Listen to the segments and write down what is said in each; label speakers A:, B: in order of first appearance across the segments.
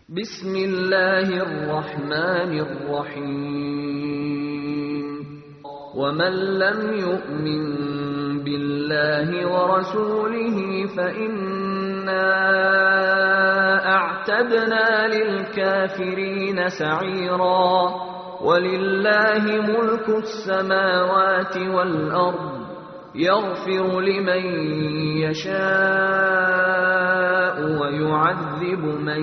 A: بسم الله الرحمن الرحيم ومن لم يؤمن بالله ورسوله فإنا أعتدنا للكافرين سعيرا ولله ملك السماوات والأرض يغفر لمن يشاء ويعذب من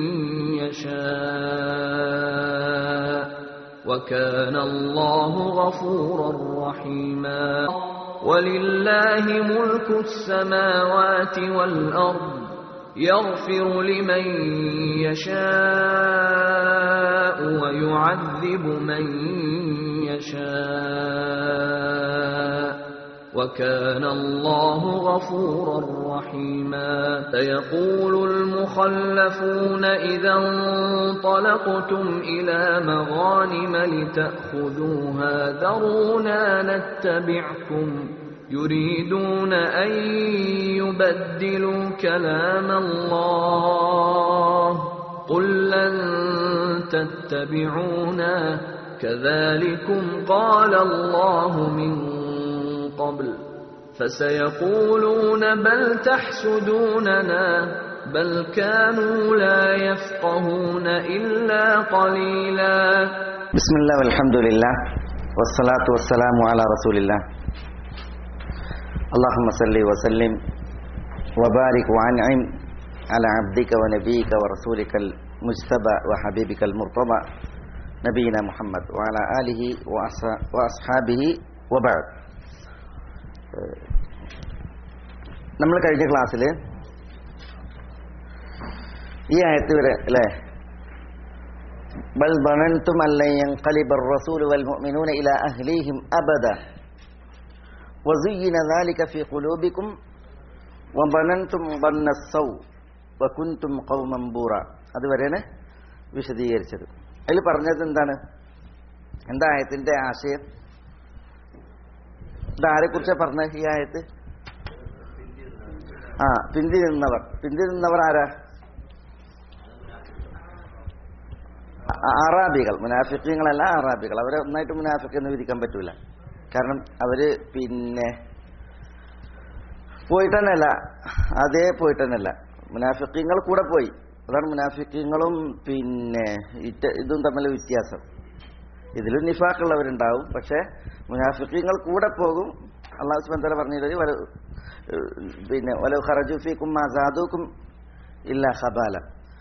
A: يشاء وكان الله غفورا رحيما ولله ملك السماوات والأرض يغفر لمن يشاء ويعذب من يشاء وكان الله غفورا رحيما سيقول المخلفون إذا انطلقتم إلى مغانم لتأخذوها ذرونا نتبعكم يريدون أن يبدلوا كلام الله قل لن تتبعونا كذلكم قال الله من قبل فسيقولون بل تحسدوننا بل كانوا لا يفقهون إلا قليلا
B: بسم الله والحمد لله والصلاة والسلام على رسول الله اللهم صل وسلم وبارك وانعم على عبدك ونبيك ورسولك المجتبى وحبيبك المرتضى نبينا محمد وعلى آله وأصحابه وبعد നമ്മൾ കഴിഞ്ഞ ക്ലാസ്സിൽ ഈ ആയത്ത് വരെ അല്ലേ ബൽ ظننتم أن لن ينقلب الرسول والمؤمنون إلى أهليهم أبدا وزين ذلك في قلوبكم وظننتم ظن السوء وكنتم قوما بورا അതുവരെയാണ് വിശദീകരിച്ചത് അതിൽ പറഞ്ഞത് എന്താണ് എന്താ ആയത്തിന്റെ ആശയം ഇതാരെ കുറിച്ചാ പറഞ്ഞ ഈ ആയത്ത് ആ പിന്തി നിന്നവർ പിന്തി നിന്നവർ ആരാ അറാബികൾ മുനാഫിക്കങ്ങളല്ല അറാബികൾ അവരെ ഒന്നായിട്ട് മുനാഫിക്ക് എന്ന് വിധിക്കാൻ പറ്റൂല കാരണം അവര് പിന്നെ പോയിട്ടന്നല്ല അതേ പോയിട്ടന്നല്ല മുനാഫിക്കങ്ങൾ കൂടെ പോയി അതാണ് മുനാഫിക്കങ്ങളും പിന്നെ ഇറ്റ ഇതും തമ്മിൽ വ്യത്യാസം ഇതിലും നിഫാക്കുള്ളവരുണ്ടാവും പക്ഷെ മുനാഫിക്കങ്ങൾ കൂടെ പോകും അള്ളാഹു സുബന്ധല പറഞ്ഞത് വല പിന്നെ വല ഖറജുഫിക്കും മാസാദുക്കും ഇല്ല ഹബാല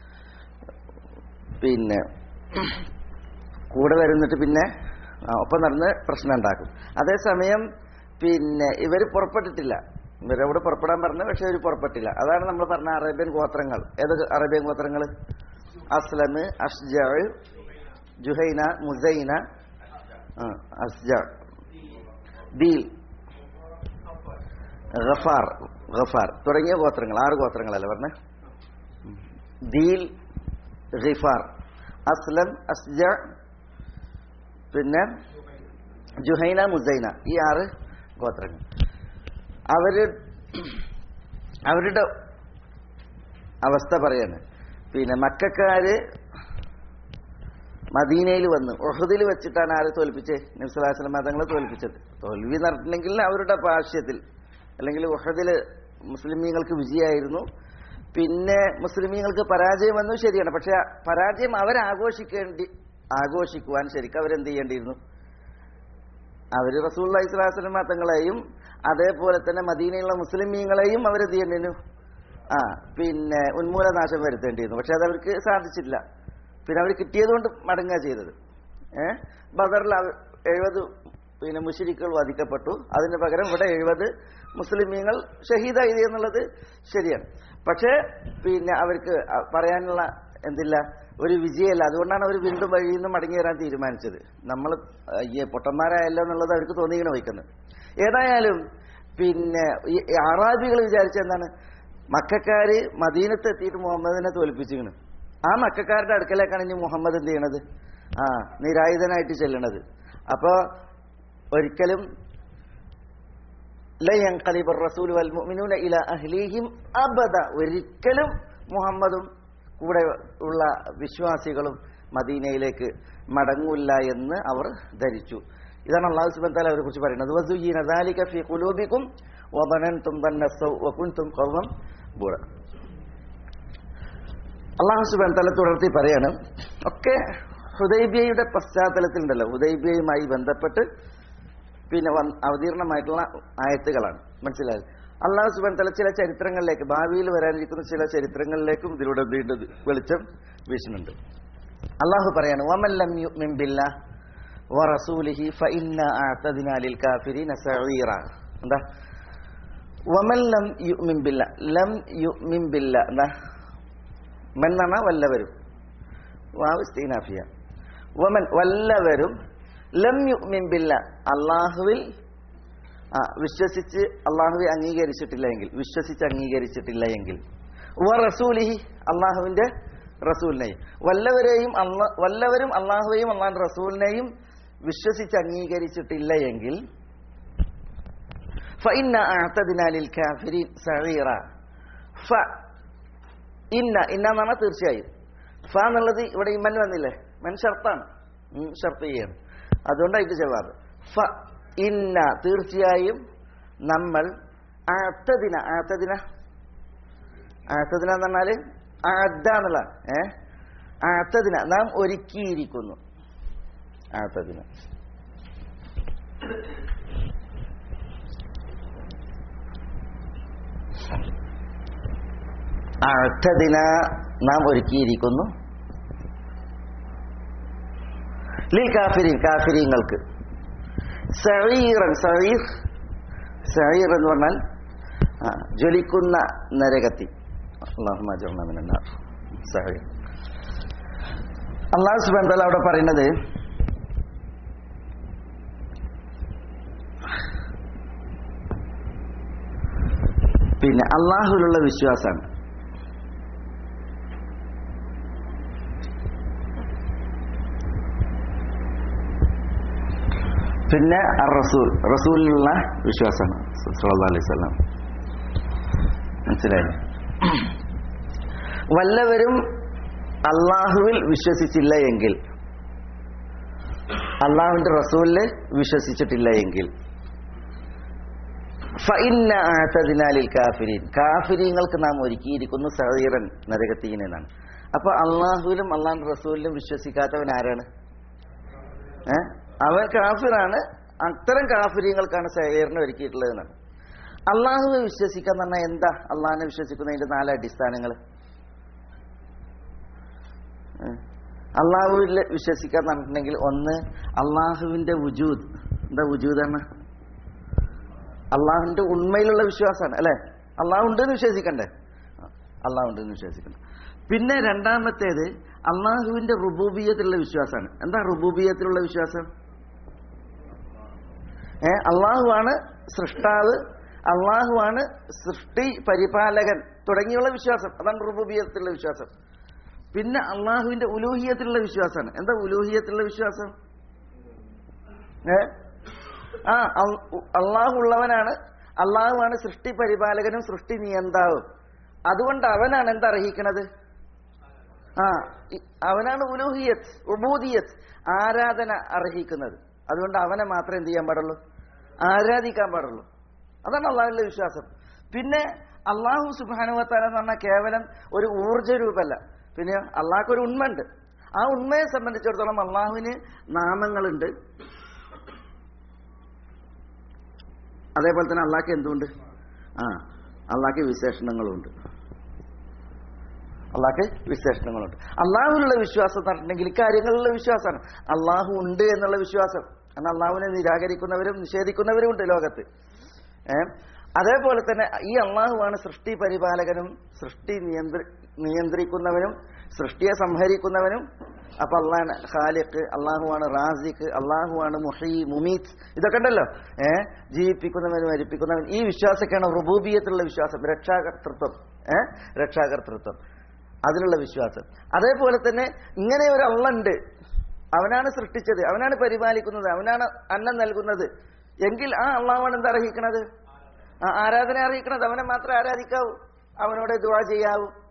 B: പിന്നെ കൂടെ വരുന്നിട്ട് പിന്നെ ഒപ്പം നടന്ന് പ്രശ്നം ഉണ്ടാക്കും അതേസമയം പിന്നെ ഇവർ പുറപ്പെട്ടിട്ടില്ല ഇവരവിടെ പുറപ്പെടാൻ പറഞ്ഞു പക്ഷെ ഇവർ പുറപ്പെട്ടില്ല അതാണ് നമ്മൾ പറഞ്ഞ അറേബ്യൻ ഗോത്രങ്ങൾ ഏത് അറേബ്യൻ ഗോത്രങ്ങൾ അസ്ലം അഷ്ജ ജുഹൈന മുസൈന അസ്ജ ദീൽ ഗഫാർ ഗഫാർ തുടങ്ങിയ ഗോത്രങ്ങൾ ആറ് ഗോത്രങ്ങളല്ലേ പറഞ്ഞ ദീൽ ഗിഫാർ അസ്ലം അസ്ജ പിന്നെ ജുഹൈന മുസൈന ഈ ആറ് ഗോത്രങ്ങൾ അവര് അവരുടെ അവസ്ഥ പറയാണ് പിന്നെ മക്കാര് മദീനയിൽ വന്ന് ഒഹദിൽ വെച്ചിട്ടാണ് ആരെ തോൽപ്പിച്ചത് നബ്സലാസ്ലം മതങ്ങളെ തോൽപ്പിച്ചത് തോൽവി നടത്തില്ലെങ്കിൽ അവരുടെ ഭാഷ്യത്തിൽ അല്ലെങ്കിൽ ഒഹദിൽ മുസ്ലിമീങ്ങൾക്ക് വിജയമായിരുന്നു പിന്നെ മുസ്ലിമീങ്ങൾക്ക് പരാജയം വന്നു ശരിയാണ് പക്ഷെ പരാജയം അവരാഘോഷിക്കേണ്ടി ആഘോഷിക്കുവാൻ ശരിക്കും അവരെന്ത് ചെയ്യേണ്ടിയിരുന്നു അവര് റസൂൽ ഇസ്ലാസ്ലം തങ്ങളെയും അതേപോലെ തന്നെ മദീനയിലുള്ള മുസ്ലിമീങ്ങളെയും അവരെന്ത് ചെയ്യേണ്ടിയിരുന്നു ആ പിന്നെ ഉന്മൂലനാശം വരുത്തേണ്ടിയിരുന്നു പക്ഷെ അത് അവർക്ക് സാധിച്ചില്ല പിന്നെ അവർ കിട്ടിയതുകൊണ്ട് മടങ്ങുക ചെയ്തത് ഏഹ് ബദറിൽ എഴുപത് പിന്നെ മുഷിരിക്കൾ വധിക്കപ്പെട്ടു അതിന് പകരം ഇവിടെ എഴുപത് മുസ്ലിമീങ്ങൾ ഷഹീദായി എന്നുള്ളത് ശരിയാണ് പക്ഷേ പിന്നെ അവർക്ക് പറയാനുള്ള എന്തില്ല ഒരു വിജയമല്ല അതുകൊണ്ടാണ് അവർ വീണ്ടും വഴിയിൽ നിന്ന് മടങ്ങി വരാൻ തീരുമാനിച്ചത് നമ്മൾ ഈ പൊട്ടന്മാരായല്ലോ എന്നുള്ളത് അവർക്ക് തോന്നിയിങ്ങനെ വയ്ക്കുന്നത് ഏതായാലും പിന്നെ ഈ അറാബികൾ വിചാരിച്ച എന്താണ് മക്കാര് മദീനത്ത് എത്തിയിട്ട് മുഹമ്മദിനെ തോൽപ്പിച്ചിരിക്കണം ആ മക്കാരുടെ അടുക്കലേക്കാണ് ഇനി മുഹമ്മദ് എന്ത് ചെയ്യണത് ആ നിരായുധനായിട്ട് ചെല്ലണത് അപ്പോ ഒരിക്കലും ലയൻകലിബർ റസൂൽ വൽ മുഅ്മിനൂന ഇല അഹ്ലീഹിം അബദ ഒരിക്കലും മുഹമ്മദും കൂടെ ഉള്ള വിശ്വാസികളും മദീനയിലേക്ക് മടങ്ങൂല്ല എന്ന് അവർ ധരിച്ചു ഇതാണ് അള്ളാഹു സുബൻ താല അവരെ കുറിച്ച് പറയുന്നത് വസുയീന ദാലിക ഫീ ഖുലൂബിക്കും വദനൻതും ദന്ന സൗ വകുൻതും ഖൗമൻ ബൂറ അള്ളാഹു സുബാൻ തല തുടർത്തി പറയാണ് ഒക്കെ ഹുദൈബിയയുടെ പശ്ചാത്തലത്തിലുണ്ടല്ലോ ഹുദൈബിയയുമായി ബന്ധപ്പെട്ട് പിന്നെ വന്ന് അവതീർണമായിട്ടുള്ള ആയത്തുകളാണ് മനസ്സിലായത് അള്ളാഹു സുബാൻ തല ചില ചരിത്രങ്ങളിലേക്ക് ഭാവിയിൽ വരാനിരിക്കുന്ന ചില ചരിത്രങ്ങളിലേക്കും ഇതിലൂടെ വീണ്ടും വെളിച്ചം വീശുന്നുണ്ട് അള്ളാഹു പറയാണ് വമല്ലം യുഅ്മിൻ ബില്ലാഹ് വറസൂലിഹി ഫഇന്ന അഅതദിനാ ലിൽ കാഫിരീന സഈറ എന്താ വമൻ ലം യുഅ്മിൻ ബില്ല ലം യുഅ്മിൻ ബില്ല എന്താ മൻ എന്ന് പറഞ്ഞാൽ വല്ലവരും വാവ് ഇസ്തീനാഫിയ വമൻ വല്ലവരും ലം യുഅ്മിൻ ബില്ല അള്ളാഹുവിൽ ആ, വിശ്വസിച്ച് അള്ളാഹുവെ അംഗീകരിച്ചിട്ടില്ല എങ്കിൽ വിശ്വസിച്ച് അംഗീകരിച്ചിട്ടില്ല എങ്കിൽ വ റസൂലിഹി അള്ളാഹുവിന്റെ റസൂലിനെയും വല്ലവരെയും അള്ള വല്ലവരും അള്ളാഹുവെയും അള്ളാഹുന്റെ റസൂലിനെയും വിശ്വസിച്ച് അംഗീകരിച്ചിട്ടില്ല എങ്കിൽ ഫഇന്ന അഅതദിനാ ലിൽ കാഫിരീൻ സഈറ ഫ ഇന്ന ഇന്ന എന്ന് പറഞ്ഞാൽ തീർച്ചയായും ഫ എന്നുള്ളത് ഇവിടെ ഈ മൻ വന്നില്ലേ മൻ ഷർത്താണ് ഉം, ഷർത്ത് ചെയ്യാണ് അതുകൊണ്ടാണ് ഇത് ജവാബ് ഫ ഇന്ന തീർച്ചയായും നമ്മൾ അത്തദിന അത്തദിന അത്തദിന എന്ന് പറഞ്ഞാല് അദ്ദ എന്നുള്ള ഏ അത്തദിന നാം ഒരുക്കിയിരിക്കുന്നു അത്തദിന അത്തദിന നാം ഒരുക്കിയിരിക്കുന്നു ലിൽ കാഫിരീൻ കാഫിരീങ്ങൾക്ക് സഴീറൻ സഴീർ സഴീർ എന്ന് പറഞ്ഞാൽ ആ, ജ്വലിക്കുന്ന നരകത്തി അള്ളാഹുമ്മ ജഅൽനാ മിനൻ നാർ. സഴീർ അള്ളാഹു സുബ്ഹാനഹു വ തആല അവിടെ പറയുന്നത് പിന്നെ അള്ളാഹുവിലുള്ള വിശ്വാസമാണ് പിന്നെ അർ റസൂൽ റസൂലിലുള്ള വിശ്വാസമാണ് സല്ലല്ലാഹു അലൈഹി വസല്ലം മനസ്സിലായില്ലേ വല്ലവരും അള്ളാഹുവിൽ വിശ്വസിച്ചില്ല എങ്കിൽ അള്ളാഹുവിന്റെ റസൂലില് വിശ്വസിച്ചിട്ടില്ല എങ്കിൽ ഫഇന്ന ആതദിനാലിൽ കാഫിരീൻ കാഫിരീങ്ങൾക്ക് നാം ഒരുക്കിയിരിക്കുന്നു സഹീറൻ നരകത്തീൻ എന്നാണ് അപ്പൊ അള്ളാഹുവിലും അള്ളാഹുന്റെ റസൂലിലും വിശ്വസിക്കാത്തവൻ ആരാണ് ഏ അവൻ കാഫിറാണ് അത്തരം കാഫിര്യങ്ങൾക്കാണ് സഹീറിനെ ഒരുക്കിയിട്ടുള്ളത് എന്നാണ് അള്ളാഹുവെ വിശ്വസിക്കുക എന്ന് പറഞ്ഞാൽ എന്താ അള്ളാഹിനെ വിശ്വസിക്കുന്നതിന്റെ നാല് അടിസ്ഥാനങ്ങൾ അള്ളാഹുവിൽ വിശ്വസിക്കുക എന്ന് പറഞ്ഞിട്ടുണ്ടെങ്കിൽ ഒന്ന് അള്ളാഹുവിന്റെ വുജൂദ് എന്താ വുജൂദ് ആണ് അള്ളാഹുവിന്റെ ഉണ്മയിലുള്ള വിശ്വാസമാണ് അല്ലെ അള്ളാഹു ഉണ്ടെന്ന് വിശ്വസിക്കണ്ടേ അള്ളാഹു ഉണ്ടെന്ന് വിശ്വസിക്കണം പിന്നെ രണ്ടാമത്തേത് അള്ളാഹുവിന്റെ റുബൂബിയത്തിലുള്ള വിശ്വാസമാണ് എന്താ റുബൂബിയത്തിലുള്ള വിശ്വാസം ഏ അള്ളാഹുവാണ് സൃഷ്ടാവ് അള്ളാഹുവാണ് സൃഷ്ടി പരിപാലകൻ തുടങ്ങിയുള്ള വിശ്വാസം അതാണ് റുബൂബിയത്തിലുള്ള വിശ്വാസം പിന്നെ അള്ളാഹുവിന്റെ ഉലൂഹിയത്തിലുള്ള വിശ്വാസമാണ് എന്താ ഉലൂഹിയത്തിലുള്ള വിശ്വാസം ഏ ആ അൽ- അള്ളാഹു ഉള്ളവനാണ് അള്ളാഹുവാണ് സൃഷ്ടി പരിപാലകനും സൃഷ്ടി നിയന്താവും അതുകൊണ്ട് അവനാണ് എന്താ അർഹിക്കണത് ആ ഇ- അവനാണ് ഉലൂഹിയത്ത് ഉബൂദിയത്ത് ആരാധന അർഹിക്കുന്നത് അതുകൊണ്ട് അവനെ മാത്രമേ എന്ത് ചെയ്യാൻ പാടുള്ളൂ ആരാധിക്കാൻ പാടുള്ളൂ അതാണ് അള്ളാഹുവിന്റെ വിശ്വാസം പിന്നെ അള്ളാഹു സുബാനുവത്താല എന്ന് പറഞ്ഞാൽ കേവലം ഒരു ഊർജ്ജ രൂപമല്ല പിന്നെ അള്ളാഹ്ക്ക് ഒരു ഉണ്മ ഉണ്ട് ആ ഉണ്മയെ സംബന്ധിച്ചിടത്തോളം അള്ളാഹുവിന് നാമങ്ങളുണ്ട് അതേപോലെ തന്നെ അള്ളാഹ്ക്ക് എന്തുണ്ട് ആ അള്ളാഹ്ക്ക് വിശേഷണങ്ങളുണ്ട് അള്ളാഹ്ക്ക് വിശേഷണങ്ങളുണ്ട് അള്ളാഹുവിനുള്ള വിശ്വാസം എന്ന് പറഞ്ഞിട്ടുണ്ടെങ്കിൽ ഇക്കാര്യങ്ങളിലുള്ള വിശ്വാസമാണ് അള്ളാഹു ഉണ്ട് എന്നുള്ള വിശ്വാസം കാരണം അള്ളാഹുവിനെ നിരാകരിക്കുന്നവരും നിഷേധിക്കുന്നവരും ഉണ്ട് ലോകത്ത് ഏ അതേപോലെ തന്നെ ഈ അള്ളാഹുവാണ് സൃഷ്ടി പരിപാലകനും സൃഷ്ടി നിയന്ത്രി നിയന്ത്രിക്കുന്നവനും സൃഷ്ടിയെ സംഹരിക്കുന്നവനും അപ്പൊ അള്ളാഹാണ് ഖാലിഖ് അള്ളാഹുവാണ് റാസിഖ് അള്ളാഹുവാണ് മുഹി മുമീത്ത് ഇതൊക്കെ ഉണ്ടല്ലോ ഏ ജീവിപ്പിക്കുന്നവൻ മരിപ്പിക്കുന്നവൻ ഈ വിശ്വാസമൊക്കെയാണ് റുബൂബിയത്തിലുള്ള വിശ്വാസം രക്ഷാകർത്തൃത്വം ഏ രക്ഷാകർത്തൃത്വം അതിലുള്ള വിശ്വാസം അതേപോലെ തന്നെ ഇങ്ങനെ ഒരു അള്ളുണ്ട് അവനാണ് സൃഷ്ടിച്ചത് അവനാണ് പരിപാലിക്കുന്നത് അവനാണ് അന്നം നൽകുന്നത് എങ്കിൽ ആ അള്ളാഹുവാണ് എന്താ അർഹിക്കണത് ആ ആരാധന അറിയിക്കണത് അവനെ മാത്രമേ ആരാധിക്കാവൂ അവനോട് ദുവാ ചെയ്യാവൂ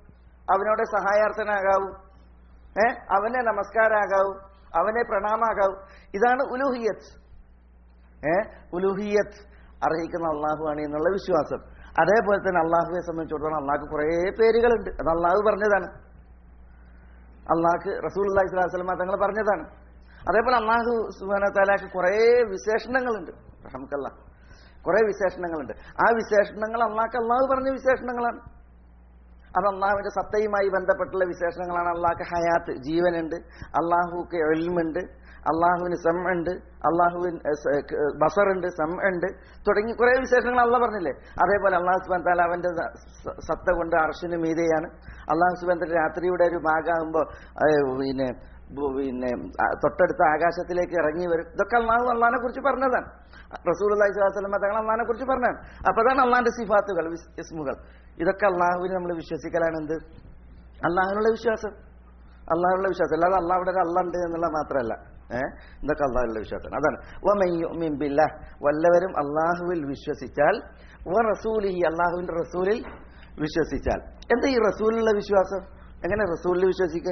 B: അവനോട് സഹായാർത്ഥനാകാവൂ ഏ അവനെ നമസ്കാരാകാവൂ അവനെ പ്രണാമാകാവൂ ഇതാണ് ഉലൂഹിയത്ത് ഏ ഉലൂഹിയത്ത് അർഹിക്കുന്ന അള്ളാഹുവാണ് എന്നുള്ള വിശ്വാസം അതേപോലെ തന്നെ അള്ളാഹുവെ സംബന്ധിച്ചിടത്തോളം അള്ളാഹ്ക്ക് കുറേ പേരുകളുണ്ട് അത് അള്ളാഹു പറഞ്ഞതാണ് അള്ളാഹ്ക്ക് റസൂൽ അള്ളാഹി സ്വലാസ്ലമ തങ്ങൾ പറഞ്ഞതാണ് അതേപോലെ അള്ളാഹു സുബാന താലാക്ക് കുറേ വിശേഷണങ്ങളുണ്ട് റഹമക്കല്ല കുറേ വിശേഷണങ്ങളുണ്ട് ആ വിശേഷണങ്ങൾ അള്ളാഹ്ക്ക് അള്ളാഹു പറഞ്ഞ വിശേഷണങ്ങളാണ് അത് അള്ളാഹുവിന്റെ സത്തയുമായി ബന്ധപ്പെട്ടുള്ള വിശേഷണങ്ങളാണ് അള്ളാഹ്ക്ക് ഹയാത്ത് ജീവനുണ്ട് അള്ളാഹുക്ക് എൽമുണ്ട് അള്ളാഹുവിന് സം ഉണ്ട് അള്ളാഹുവിന് ബസറുണ്ട് സം ഉണ്ട് തുടങ്ങി കുറെ വിശേഷങ്ങൾ അള്ളാഹ് പറഞ്ഞില്ലേ അതേപോലെ അള്ളാഹു സുബാൻ താല അവന്റെ സ- സത്ത കൊണ്ട് അർഷിന് മീതെയാണ് അള്ളാഹു സുബാൻ താല രാത്രിയുടെ ഒരു ഭാഗമാകുമ്പോൾ പിന്നെ ബു- പിന്നെ ആ, തൊട്ടടുത്ത ആകാശത്തിലേക്ക് ഇറങ്ങി വരും ഇതൊക്കെ അള്ളാഹു അള്ളഹാനെ കുറിച്ച് പറഞ്ഞതാണ് റസൂൽ അള്ളാഹി സ്വലാസ്ലമ തങ്ങൾ അള്ളഹാനെ കുറിച്ച് പറഞ്ഞതാണ് അപ്പൊ അതാണ് അള്ളാഹിന്റെ സിഫാത്തുകൾ വിസ്- ഇസ്മുകൾ ഇതൊക്കെ അള്ളാഹുവിന് നമ്മൾ വിശ്വസിക്കലാണ് എന്ത് അള്ളാഹുവിനുള്ള വിശ്വാസം അള്ളാഹുള്ള വിശ്വാസം അല്ലാതെ അള്ളാഹ് ഇവിടെ ഒരു അള്ള ഉണ്ട് എന്നുള്ള മാത്രമല്ല ഏഹ് ഇതൊക്കെ അള്ളാഹുള്ള വിശ്വാസമാണ് അതാണ് വമയ്യുമിൻ ബില്ലാഹ് വല്ലവരും അള്ളാഹുവിൽ വിശ്വസിച്ചാൽ വ റസൂലിഹി അള്ളാഹുവിന്റെ റസൂലിൽ വിശ്വസിച്ചാൽ എന്താ ഈ റസൂലിലുള്ള വിശ്വാസം എങ്ങനെ റസൂലിൽ വിശ്വസിക്കുക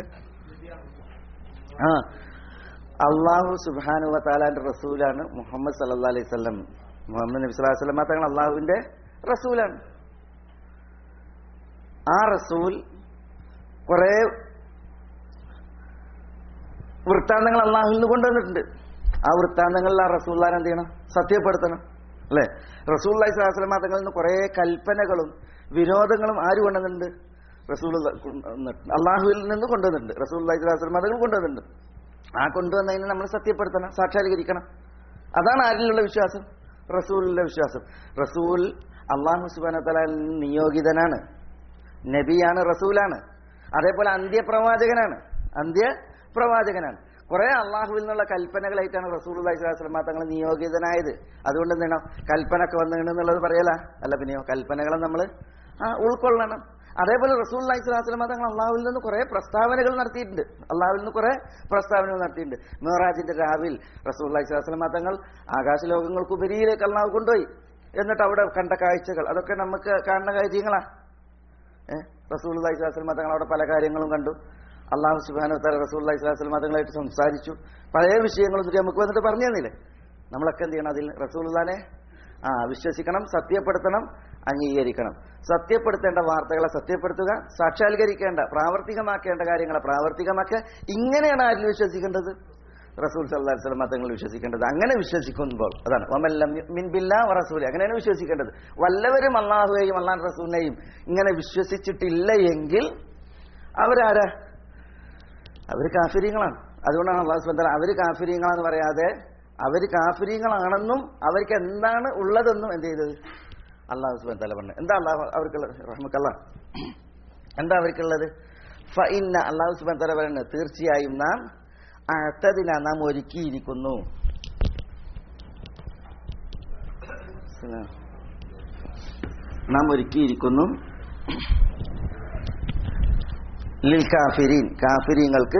B: ആ അള്ളാഹു സുബാനു വത്താലാന്റെ റസൂലാണ് മുഹമ്മദ് സല്ലാ അലൈഹി സ്വലം മുഹമ്മദ് നബി സ്വലാഹു വസ്ലം തങ്ങൾ അള്ളാഹുവിന്റെ റസൂലാണ് ആ റസൂൽ കുറെ വൃത്താന്തങ്ങൾ അള്ളാഹുവിൽ നിന്ന് കൊണ്ടുവന്നിട്ടുണ്ട് ആ വൃത്താന്തങ്ങളിൽ ആ റസൂല്ലാൻ എന്ത് ചെയ്യണം സത്യപ്പെടുത്തണം അല്ലെ റസൂല്ലായി സ്വലാസ്ലമ തങ്ങളിൽ നിന്ന് കുറെ കൽപ്പനകളും വിരോധങ്ങളും ആര് കൊണ്ടുവന്നിട്ടുണ്ട് റസൂൽ അള്ളാഹുവിൽ നിന്ന് കൊണ്ടുവന്നിട്ടുണ്ട് റസൂല്ലായി സ്വലാസ്ലമ തങ്ങൾ കൊണ്ടുവന്നിട്ടുണ്ട് ആ കൊണ്ടുവന്നതിനെ നമ്മൾ സത്യപ്പെടുത്തണം സാക്ഷാത്കരിക്കണം അതാണ് ആരിലുള്ള വിശ്വാസം റസൂലിന്റെ വിശ്വാസം റസൂൽ അള്ളാഹു സുബാന തല നിയോഗിതനാണ് നബിയാണ് റസൂലാണ് അതേപോലെ അന്ത്യപ്രവാചകനാണ് അന്ത്യപ്രവാചകനാണ് കുറെ അള്ളാഹുവിൽ നിന്നുള്ള കൽപ്പനകളായിട്ടാണ് റസൂൽ അള്ളഹി സ്വലാസ്ലമ തങ്ങൾ നിയോഗിതനായത് അതുകൊണ്ട് എന്താണ് കൽപ്പന ഒക്കെ വന്നിട്ടുണ്ടെന്നുള്ളത് പറയല അല്ല പിന്നെയോ കൽപ്പനകളെ നമ്മൾ ഉൾക്കൊള്ളണം അതേപോലെ റസൂൽ അള്ളഹി സ്വലാസ്ലമ തങ്ങൾ അള്ളാഹുവിൽ നിന്ന് കുറെ പ്രസ്താവനകൾ നടത്തിയിട്ടുണ്ട് അള്ളാഹുവിൽ നിന്ന് കുറെ പ്രസ്താവനകൾ നടത്തിയിട്ടുണ്ട് മെഹറാജിന്റെ രാവിൽ റസൂൽ അള്ളഹി സ്വലാസ്ലമ തങ്ങൾ ആകാശലോകങ്ങൾക്ക് ഉപരിയിലേക്ക് അള്ളാഹു കൊണ്ടുപോയി എന്നിട്ട് അവിടെ കണ്ട കാഴ്ചകൾ അതൊക്കെ നമുക്ക് കാണുന്ന കാര്യങ്ങളാ ഏഹ് റസൂൽ അള്ളഹി സ്വലാസ്ലമ തങ്ങൾ അവിടെ പല കാര്യങ്ങളും കണ്ടു അള്ളാഹു സുബാനു താല റസൂൽ അള്ളഹി സ്വലാസ്ലമ തങ്ങളായിട്ട് സംസാരിച്ചു പഴയ വിഷയങ്ങളും ഇതൊക്കെ നമുക്ക് വന്നിട്ട് പറഞ്ഞു തന്നില്ലേ നമ്മളൊക്കെ എന്ത് ചെയ്യണം അതിൽ റസൂൽദാനെ ആ വിശ്വസിക്കണം സത്യപ്പെടുത്തണം അംഗീകരിക്കണം സത്യപ്പെടുത്തേണ്ട വാർത്തകളെ സത്യപ്പെടുത്തുക സാക്ഷാത്കരിക്കേണ്ട പ്രാവർത്തികമാക്കേണ്ട കാര്യങ്ങളെ പ്രാവർത്തികമാക്കുക ഇങ്ങനെയാണ് ആരിൽ വിശ്വസിക്കേണ്ടത് റസൂൽ സല്ലാ സ്വലമ തങ്ങൾ വിശ്വസിക്കേണ്ടത് അങ്ങനെ വിശ്വസിക്കുമ്പോൾ അതാണ് വമല്ലം മിൻ ബില്ലാ വ റസൂലി അങ്ങനെയാണ് വിശ്വസിക്കേണ്ടത് വല്ലവരും അള്ളാഹുവേയും അള്ളാൻ റസൂലിനെയും ഇങ്ങനെ വിശ്വസിച്ചിട്ടില്ല എങ്കിൽ അവരാരാ അവർ കാഫിര്യങ്ങളാണ് അതുകൊണ്ടാണ് അള്ളാഹു സുബന്ധ അവർ കാഫിര്യങ്ങളാന്ന് പറയാതെ അവർ കാഫിര്യങ്ങളാണെന്നും അവർക്ക് എന്താണ് ഉള്ളതെന്നും എന്ത് ചെയ്തത് അള്ളാഹു സുബാൻ തല പറഞ്ഞു എന്താ അള്ളാഹു അവർക്കുള്ളത് റഹ്മക്കല്ല എന്താ അവർക്കുള്ളത് ഫ ഇന്ന അള്ളാഹു സുബാൻ തല പറയുന്നത് തീർച്ചയായും നാം അത്തതിന നാം ഒരുക്കിയിരിക്കുന്നു നാം ഒരുക്കിയിരിക്കുന്നു ലിൽ കാഫിരീൻ കാഫിരീങ്ങൾക്ക്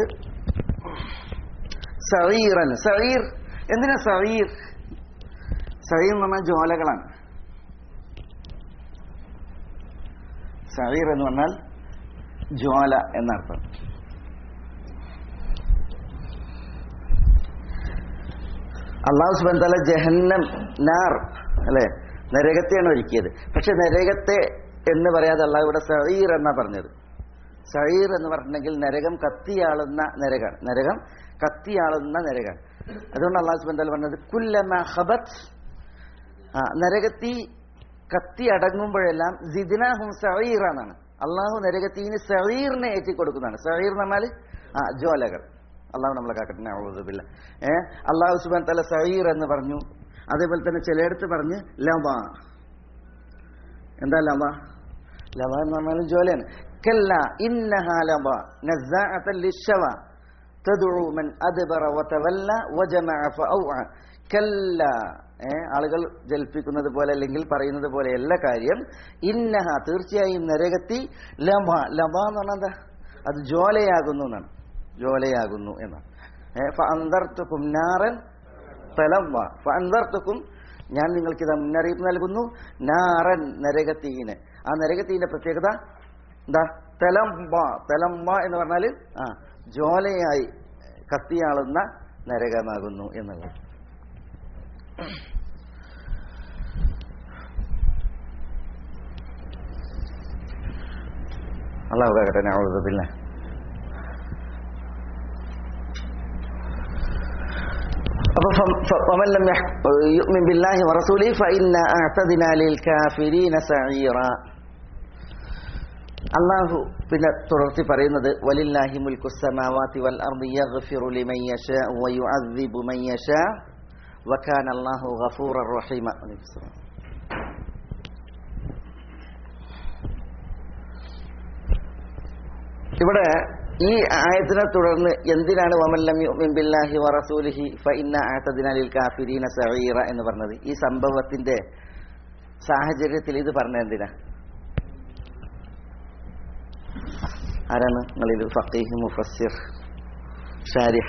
B: സഹീറൻ സഹീർ എന്തിനാ സഹീർ സഹീർ എന്ന് പറഞ്ഞാൽ ജ്വാലകളാണ് സഹീർ എന്ന് പറഞ്ഞാൽ ജ്വാല എന്നർത്ഥം അള്ളാഹു സുബൻ തല ജഹന്നം നാർ അല്ലെ നരകത്തെയാണ് ഒരുക്കിയത് പക്ഷെ നരകത്തെ എന്ന് പറയാതെ അള്ളാഹു ഇവിടെ സഹീർ എന്നാ പറഞ്ഞത് സഹീർ എന്ന് പറഞ്ഞിട്ടുണ്ടെങ്കിൽ നരകം കത്തിയാളുന്ന നരകാണ് നരകം കത്തിയാളുന്ന നരകാണ് അതുകൊണ്ട് അള്ളാഹു സുബൻ തല പറഞ്ഞത് കുല്ലമ ഹബത്ത് ആ നരകത്തി കത്തി അടങ്ങുമ്പോഴെല്ലാം ജിദിനാഹും സഹീർ എന്നാണ് അള്ളാഹു നരകത്തിന് സഹീറിനെ ഏറ്റി കൊടുക്കുന്നതാണ് സഹീർ എന്ന് പറഞ്ഞാൽ ആ ജ്വാലകൾ അള്ളാഹു നമ്മളെ കാക്കട്ടെ ഔദുബില്ല ഏ അള്ളാഹു സുബാൻ തല സഹീർ എന്ന് പറഞ്ഞു അതേപോലെ തന്നെ ചിലയിടത്ത് പറഞ്ഞ് ലവ എന്താ ലവ ലവ എന്ന് പറഞ്ഞാലും ജ്വാലയാണ് കല്ല ഇന്നഹ ലവ നസ്സാഅത്തൻ ലിശ്ശവ തദ്ഉ മൻ അദ്ബറ വതവല്ല വജമഅ ഫഔഅ കല്ല ഏ, ആളുകൾ ജൽപ്പിക്കുന്നത് പോലെ അല്ലെങ്കിൽ പറയുന്നത് പോലെ എല്ലാ കാര്യം ഇന്നഹ തീർച്ചയായും നരകത്തി ലഭ ലഭ എന്ന് പറഞ്ഞാൽ എന്താ അത് ജ്വാലയാകുന്നു എന്നാണ് ജ്വാലയാകുന്നു എന്നാണ് ഏ, ഫഅൻദർതുക്കും നാറൻ തലവ ഫഅൻദർതുക്കും ഞാൻ നിങ്ങൾക്ക് ഇതാ മുന്നറിയിപ്പ് നൽകുന്നു നാറൻ നരകത്തീന് ആ നരകത്തീന്റെ പ്രത്യേകത എന്താ തെലംബ തെലംബ എന്ന് പറഞ്ഞാൽ ആ ജ്വാലയായി കത്തിയാളുന്ന നരകമാകുന്നു എന്നുള്ളത് അള്ളാഹു കേട്ടെ നൗദുബില്ല അപ്പൊ ഫ- ഫ- ومن لم يح- يؤمن بالله ورسوله فإنا أعتدنا للكافرين سعيرا അള്ളാഹു പിന്നെ തുടർത്തി പറയുന്നത് വലില്ലാഹി മുൽക്കു സമാവാതി വൽ അർദി യഗ്ഫിറു ലിമൻ യശാ വയുഅദ്ദിബു മൻ യശാ വകാന അല്ലാഹു ഗഫൂറർ റഹീമ അലൈഹി സ്വലാം. ഇവിടെ ഈ ആയത്തിനെ തുടർന്ന് എന്തിനാണ് വമല്ലം യുഅ്മിൻ ബില്ലാഹി വറസൂലിഹി ഫഇന്ന അഅതദിന ലിൽ കാഫിരീന സഈറ എന്ന് പറഞ്ഞത് ഈ സംഭവത്തിന്റെ സാഹചര്യത്തിൽ ഇത് പറഞ്ഞ എന്തിനാ ആരാണ് നിങ്ങളിൽ ഫഖീഹ് മുഫസ്സിർ ഷാരിഹ്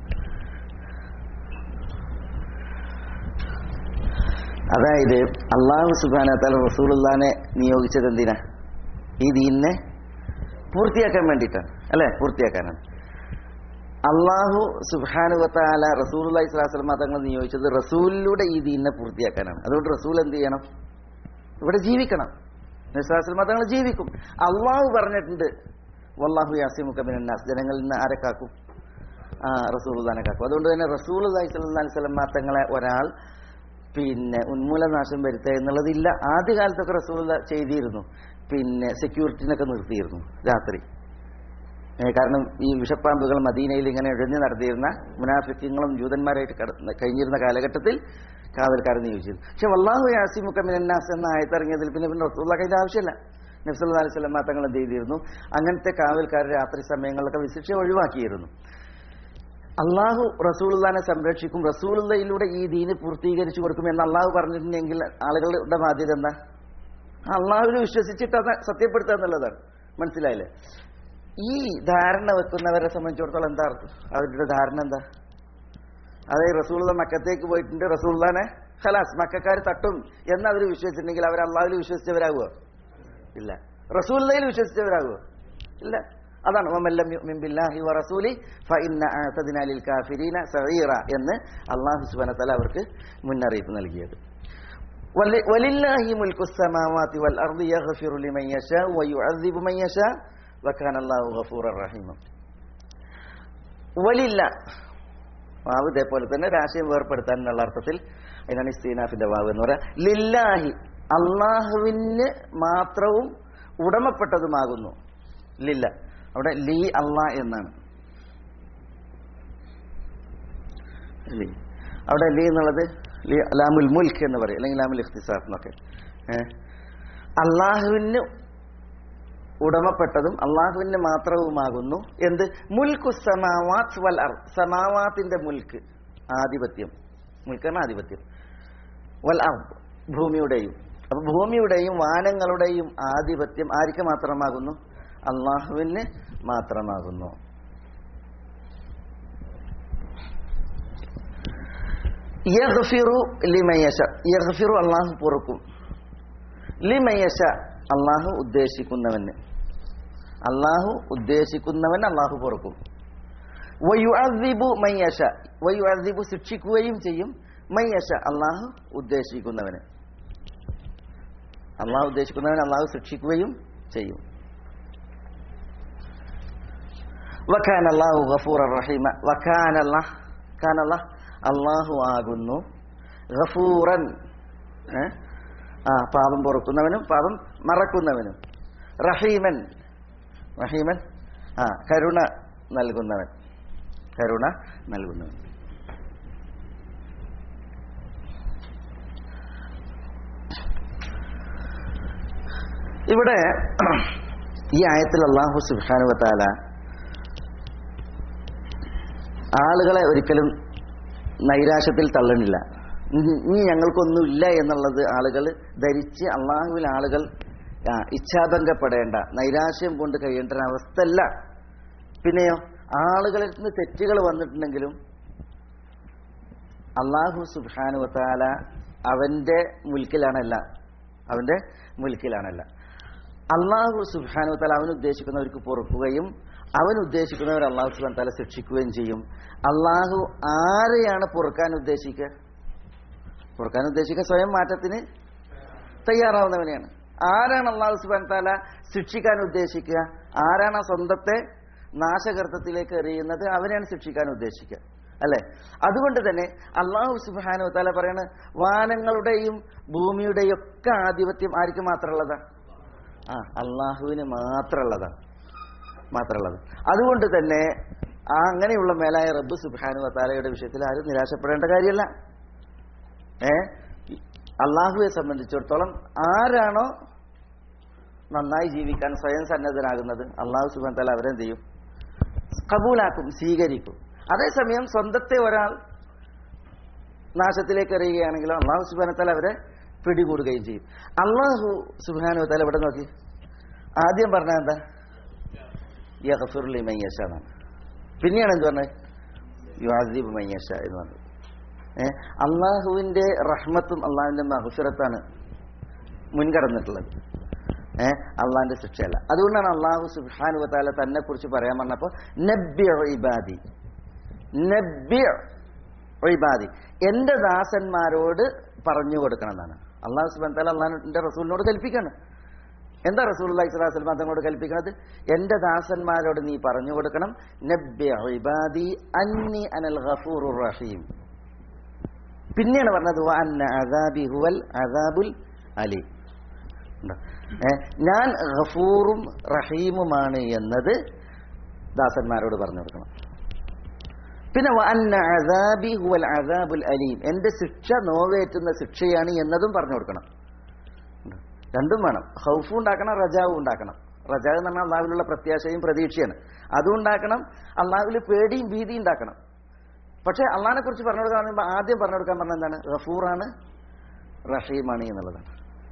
B: അതായത് അള്ളാഹു സുബാന തല റസൂലുള്ളാനെ നിയോഗിച്ചത് എന്തിനാ ഈ ദീനിനെ പൂർത്തിയാക്കാൻ വേണ്ടിയിട്ടാണ് അല്ലെ പൂർത്തിയാക്കാനാണ് അള്ളാഹു സുബാനുവത്താല റസൂൽ ഇസ്ലാസ്ലമ തങ്ങൾ നിയോഗിച്ചത് റസൂലിലൂടെ ഈ ദീനിനെ പൂർത്തിയാക്കാനാണ് അതുകൊണ്ട് റസൂൽ എന്ത് ചെയ്യണം ഇവിടെ ജീവിക്കണം നിസ്ലാസ്ലമ തങ്ങൾ ജീവിക്കും അള്ളാഹു പറഞ്ഞിട്ടുണ്ട് വല്ലാഹു യാസിമുക്ക മിനന്നാസ് ജനങ്ങളിൽ നിന്ന് ആരെ കാക്കും ആ റസൂൽദാനെ കാക്കും അതുകൊണ്ട് തന്നെ റസൂൽ അലൈഹി സ്വലമ തങ്ങളെ ഒരാൾ പിന്നെ ഉന്മൂലനാശം വരുത്തുക എന്നുള്ളതില്ല ആദ്യകാലത്തൊക്കെ റസൂൽ ചെയ്തിരുന്നു പിന്നെ സെക്യൂരിറ്റിനൊക്കെ നിർത്തിയിരുന്നു രാത്രി ഏ, കാരണം ഈ വിഷപ്പാമ്പുകൾ മദീനയിൽ ഇങ്ങനെ ഇഴഞ്ഞു നടത്തിയിരുന്ന മുനാഫിക്കങ്ങളും ജൂതന്മാരായിട്ട് കട- കഴിഞ്ഞിരുന്ന കാലഘട്ടത്തിൽ കാവൽക്കാരെ നിയോഗിച്ചിരുന്നു പക്ഷെ വല്ലാഹു യാസിമുക്കമിനാസ് എന്ന ആയത്തിറങ്ങിയതിൽ പിന്നെ പിന്നെ റസൂള്ള അതിന്റെ ആവശ്യമില്ല നബ്സല്ലാ അലൈഹി സ്വലമ തങ്ങൾ എന്ത് ചെയ്തിരുന്നു അങ്ങനത്തെ കാവൽക്കാർ രാത്രി സമയങ്ങളിലൊക്കെ വിശിക്ഷ ഒഴിവാക്കിയിരുന്നു അള്ളാഹു റസൂലുള്ളാനെ സംരക്ഷിക്കും റസൂലുള്ളയിലൂടെ ഈ ദീന് പൂർത്തീകരിച്ചു കൊടുക്കും എന്ന് അള്ളാഹു പറഞ്ഞിട്ടുണ്ടെങ്കിൽ ആളുകളുടെ ബാധ്യത എന്താ അള്ളാഹുവിൽ വിശ്വസിച്ചിട്ട് അത് സത്യപ്പെടുത്തുക എന്നുള്ളതാണ് മനസ്സിലായില്ലേ ഈ ധാരണ വെക്കുന്നവരെ സംബന്ധിച്ചിടത്തോളം എന്താ അർത്ഥം അവരുടെ ധാരണ എന്താ അതായത് റസൂള്ള മക്കത്തേക്ക് പോയിട്ടുണ്ട് റസൂള്ളാനെ ഖലാസ് മക്കാർ തട്ടും എന്ന് അവർ വിശ്വസിച്ചിട്ടുണ്ടെങ്കിൽ അവർ അള്ളാഹുവിൽ വിശ്വസിച്ചവരാകുമോ ഇല്ല റസൂല്ലയിൽ വിശ്വസിച്ചവരാകുമോ ഇല്ല അതാണ് വമല്ലം യുഅ്മിൻ ബില്ലാഹി വറസൂലി ഫഇന്ന അഅതദിന ലിൽ കാഫിരീന സഈറ എന്ന് അല്ലാഹു സുബ്ഹാനഹു വ തആല അവർക്ക് മുന്നറിയിപ്പ് നൽകിയത് വലി- വലില്ലാഹി മുൽക്കു സമാവാതി വൽ അർദി യഗ്ഫിറു ലിമൻ യശാ വയുഅദ്ദിബു മൻ യശാ വകാന അല്ലാഹു ഗഫൂറർ റഹീമ വലില്ല വാവ് ഇതേപോലെ തന്നെ രാശിയം വേർപ്പെടുത്താൻ എന്നുള്ള അർത്ഥത്തിൽ അതിനാണ് ഇസ്തീനാഫിന്റെ വാവ് എന്ന് പറയാം ലില്ലാഹി അള്ളാഹുവിന് മാത്രവും ഉടമപ്പെട്ടതുമാകുന്നു ലില്ല അവിടെ ലീ അള്ളാ എന്നാണ് ലീ അവിടെ ലീ എന്നുള്ളത് ലീ ലാമുൽ മുൽക്ക് എന്ന് പറയും അല്ലെങ്കിൽ ലാമുൽ ഇഖ്തിസാർ എന്നൊക്കെ ഏഹ് അള്ളാഹുവിന് ഉടമപ്പെട്ടതും അള്ളാഹുവിന് മാത്രവുമാകുന്നു എന്ത് മുൽക്കു സമാവാത്ത് വൽ അർ സമാവാത്തിന്റെ മുൽക്ക് ആധിപത്യം മുൽക്കാണ് ആധിപത്യം വൽ അർ ഭൂമിയുടെയും അപ്പൊ ഭൂമിയുടെയും വാനങ്ങളുടെയും ആധിപത്യം ആർക്ക് മാത്രമാകുന്നു അള്ളാഹുവിന് മാത്രമാകുന്നു യഗ്ഫിറു ലിമയശ യഗ്ഫിറു അള്ളാഹു പൊറുക്കും ലിമയശ അള്ളാഹു ഉദ്ദേശിക്കുന്നവന് അള്ളാഹു ഉദ്ദേശിക്കുന്നവൻ അള്ളാഹു പൊറുക്കും വയുഅദ്ദിബു മയ്യശ വയുഅദ്ദിബു ശിക്ഷിക്കുകയും ചെയ്യും മയ്യശ അള്ളാഹു ഉദ്ദേശിക്കുന്നവന് അള്ളാഹു ഉദ്ദേശിക്കുന്നവൻ അള്ളാഹു ശിക്ഷിക്കുകയും ചെയ്യും വഖാൻ അള്ളാഹു ഗഫൂർ റഹീമ വഖാൻ അല്ലാഹ് ഖാൻ അല്ലാഹ് അള്ളാഹു ആകുന്നു ഗഫൂറൻ ഏ? ആ പാപം പൊറുക്കുന്നവനും പാപം മറക്കുന്നവനും റഹീമൻ റഹീമൻ ആ കരുണ നൽകുന്നവൻ കരുണ നൽകുന്നവൻ ഇവിടെ ഈ ആയത്തിൽ അള്ളാഹു സുബാനുവത്താല ആളുകളെ ഒരിക്കലും നൈരാശ്യത്തിൽ തള്ളണില്ല ഇനി ഞങ്ങൾക്കൊന്നുമില്ല എന്നുള്ളത് ആളുകൾ ധരിച്ച് അള്ളാഹുവിൽ ആളുകൾ ആ, ഇച്ഛാഭംഗപ്പെടേണ്ട നൈരാശ്യം കൊണ്ട് കഴിയേണ്ട ഒരു അവസ്ഥയല്ല പിന്നെയോ ആളുകളിൽ നിന്ന് തെറ്റുകൾ വന്നിട്ടുണ്ടെങ്കിലും അള്ളാഹു സുബാനുവത്താല അവന്റെ മുൽക്കിലാണല്ല അവന്റെ മുൽക്കിലാണല്ല അള്ളാഹു സുബാനു തല അവൻ ഉദ്ദേശിക്കുന്നവർക്ക് പൊറുക്കുകയും അവൻ ഉദ്ദേശിക്കുന്നവർ അള്ളാഹു സുബാൻ തല ശിക്ഷിക്കുകയും ചെയ്യും അള്ളാഹു ആരെയാണ് പൊറുക്കാൻ ഉദ്ദേശിക്കുക പൊറുക്കാൻ ഉദ്ദേശിക്കുക സ്വയം മാറ്റത്തിന് തയ്യാറാവുന്നവനെയാണ് ആരാണ് അള്ളാഹു സുബാൻ താല ശിക്ഷിക്കാൻ ഉദ്ദേശിക്കുക ആരാണ് ആ സ്വന്തത്തെ നാശകർത്തത്തിലേക്ക് എറിയുന്നത് അവനെയാണ് ശിക്ഷിക്കാൻ ഉദ്ദേശിക്കുക അല്ലെ അതുകൊണ്ട് തന്നെ അള്ളാഹു സുബാനു താല പറയണ വാനങ്ങളുടെയും ഭൂമിയുടെയും ഒക്കെ ആധിപത്യം ആർക്ക് മാത്രമുള്ളതാ ആ അള്ളാഹുവിന് മാത്രമുള്ളതാണ് മാത്രമുള്ളത് അതുകൊണ്ട് തന്നെ ആ അങ്ങനെയുള്ള മേലായ റബ്ബ് സുബാനു താലയുടെ വിഷയത്തിൽ ആരും നിരാശപ്പെടേണ്ട കാര്യമല്ല ഏ അള്ളാഹുവെ സംബന്ധിച്ചിടത്തോളം ആരാണോ നന്നായി ജീവിക്കാൻ സ്വയം സന്നദ്ധനാകുന്നത് അള്ളാഹു സുബാൻ താല അവരെന്ത് ചെയ്യും കബൂലാക്കും സ്വീകരിക്കും അതേസമയം സ്വന്തത്തെ ഒരാൾ നാശത്തിലേക്ക് എറിയുകയാണെങ്കിലോ അള്ളാഹു സുബാന താല അവരെ പിടികൂടുകയും ചെയ്യും അള്ളാഹു സുബാനു താല ഇവിടെ നോക്കി ആദ്യം പറഞ്ഞ എന്താ യഹഫുർലി മയ്യഷ എന്നാണ് പിന്നെയാണ് എന്ത് പറഞ്ഞത് യുഅസീബ് മയ്യഷ എന്ന് പറഞ്ഞത് ഏഹ് അള്ളാഹുവിന്റെ റഹ്മത്തും അള്ളാഹുവിന്റെ മഹുഫിറത്താണ് മുൻകടന്നിട്ടുള്ളത് ഏഹ് അള്ളാഹിന്റെ ശിക്ഷയല്ല അതുകൊണ്ടാണ് അള്ളാഹു സുബാനു താല തന്നെ കുറിച്ച് പറയാൻ പറഞ്ഞപ്പോ നബ്യ ഇബാദി നബ്യ ഇബാദി എന്റെ ദാസന്മാരോട് പറഞ്ഞു കൊടുക്കണം എന്നാണ് അള്ളാഹു സുബാൻ താല അള്ളാഹിന്റെ റസൂലിനോട് കൽപ്പിക്കാണ് എന്താ റസൂൽ അള്ളഹി സ്വലാസ്ലം തങ്ങളോട് കൽപ്പിക്കുന്നത് എന്റെ ദാസന്മാരോട് നീ പറഞ്ഞു കൊടുക്കണം നബ്യ ഇബാദി അന്നി അനൽ ഗഫൂറുർ റഹീം പിന്നെയാണ് പറഞ്ഞത് അന്ന അദാബി ഹുവൽ അദാബുൽ അലി ഞാൻ ഗഫൂറും റഹീമുമാണ് എന്നത് ദാസന്മാരോട് പറഞ്ഞു കൊടുക്കണം പിന്നെ അന്ന അദാബി ഹുവൽ അദാബുൽ അലീം എന്റെ ശിക്ഷ നോവേറ്റുന്ന ശിക്ഷയാണ് എന്നതും പറഞ്ഞു കൊടുക്കണം രണ്ടും വേണം ഹൗഫും ഉണ്ടാക്കണം റജാവും ഉണ്ടാക്കണം റജാവ് എന്ന് പറഞ്ഞാൽ അള്ളാഹുവിലുള്ള പ്രത്യാശയും പ്രതീക്ഷയാണ് അതും ഉണ്ടാക്കണം അള്ളാഹുവിൽ പേടിയും ഭീതിയും ഉണ്ടാക്കണം പക്ഷെ അള്ളാഹിനെ കുറിച്ച് പറഞ്ഞു കൊടുക്കാൻ പറയുമ്പോൾ ആദ്യം പറഞ്ഞു കൊടുക്കാൻ പറഞ്ഞ എന്താണ് ഗഫൂറാണ് റഹീമാണ് എന്നുള്ളതാണ്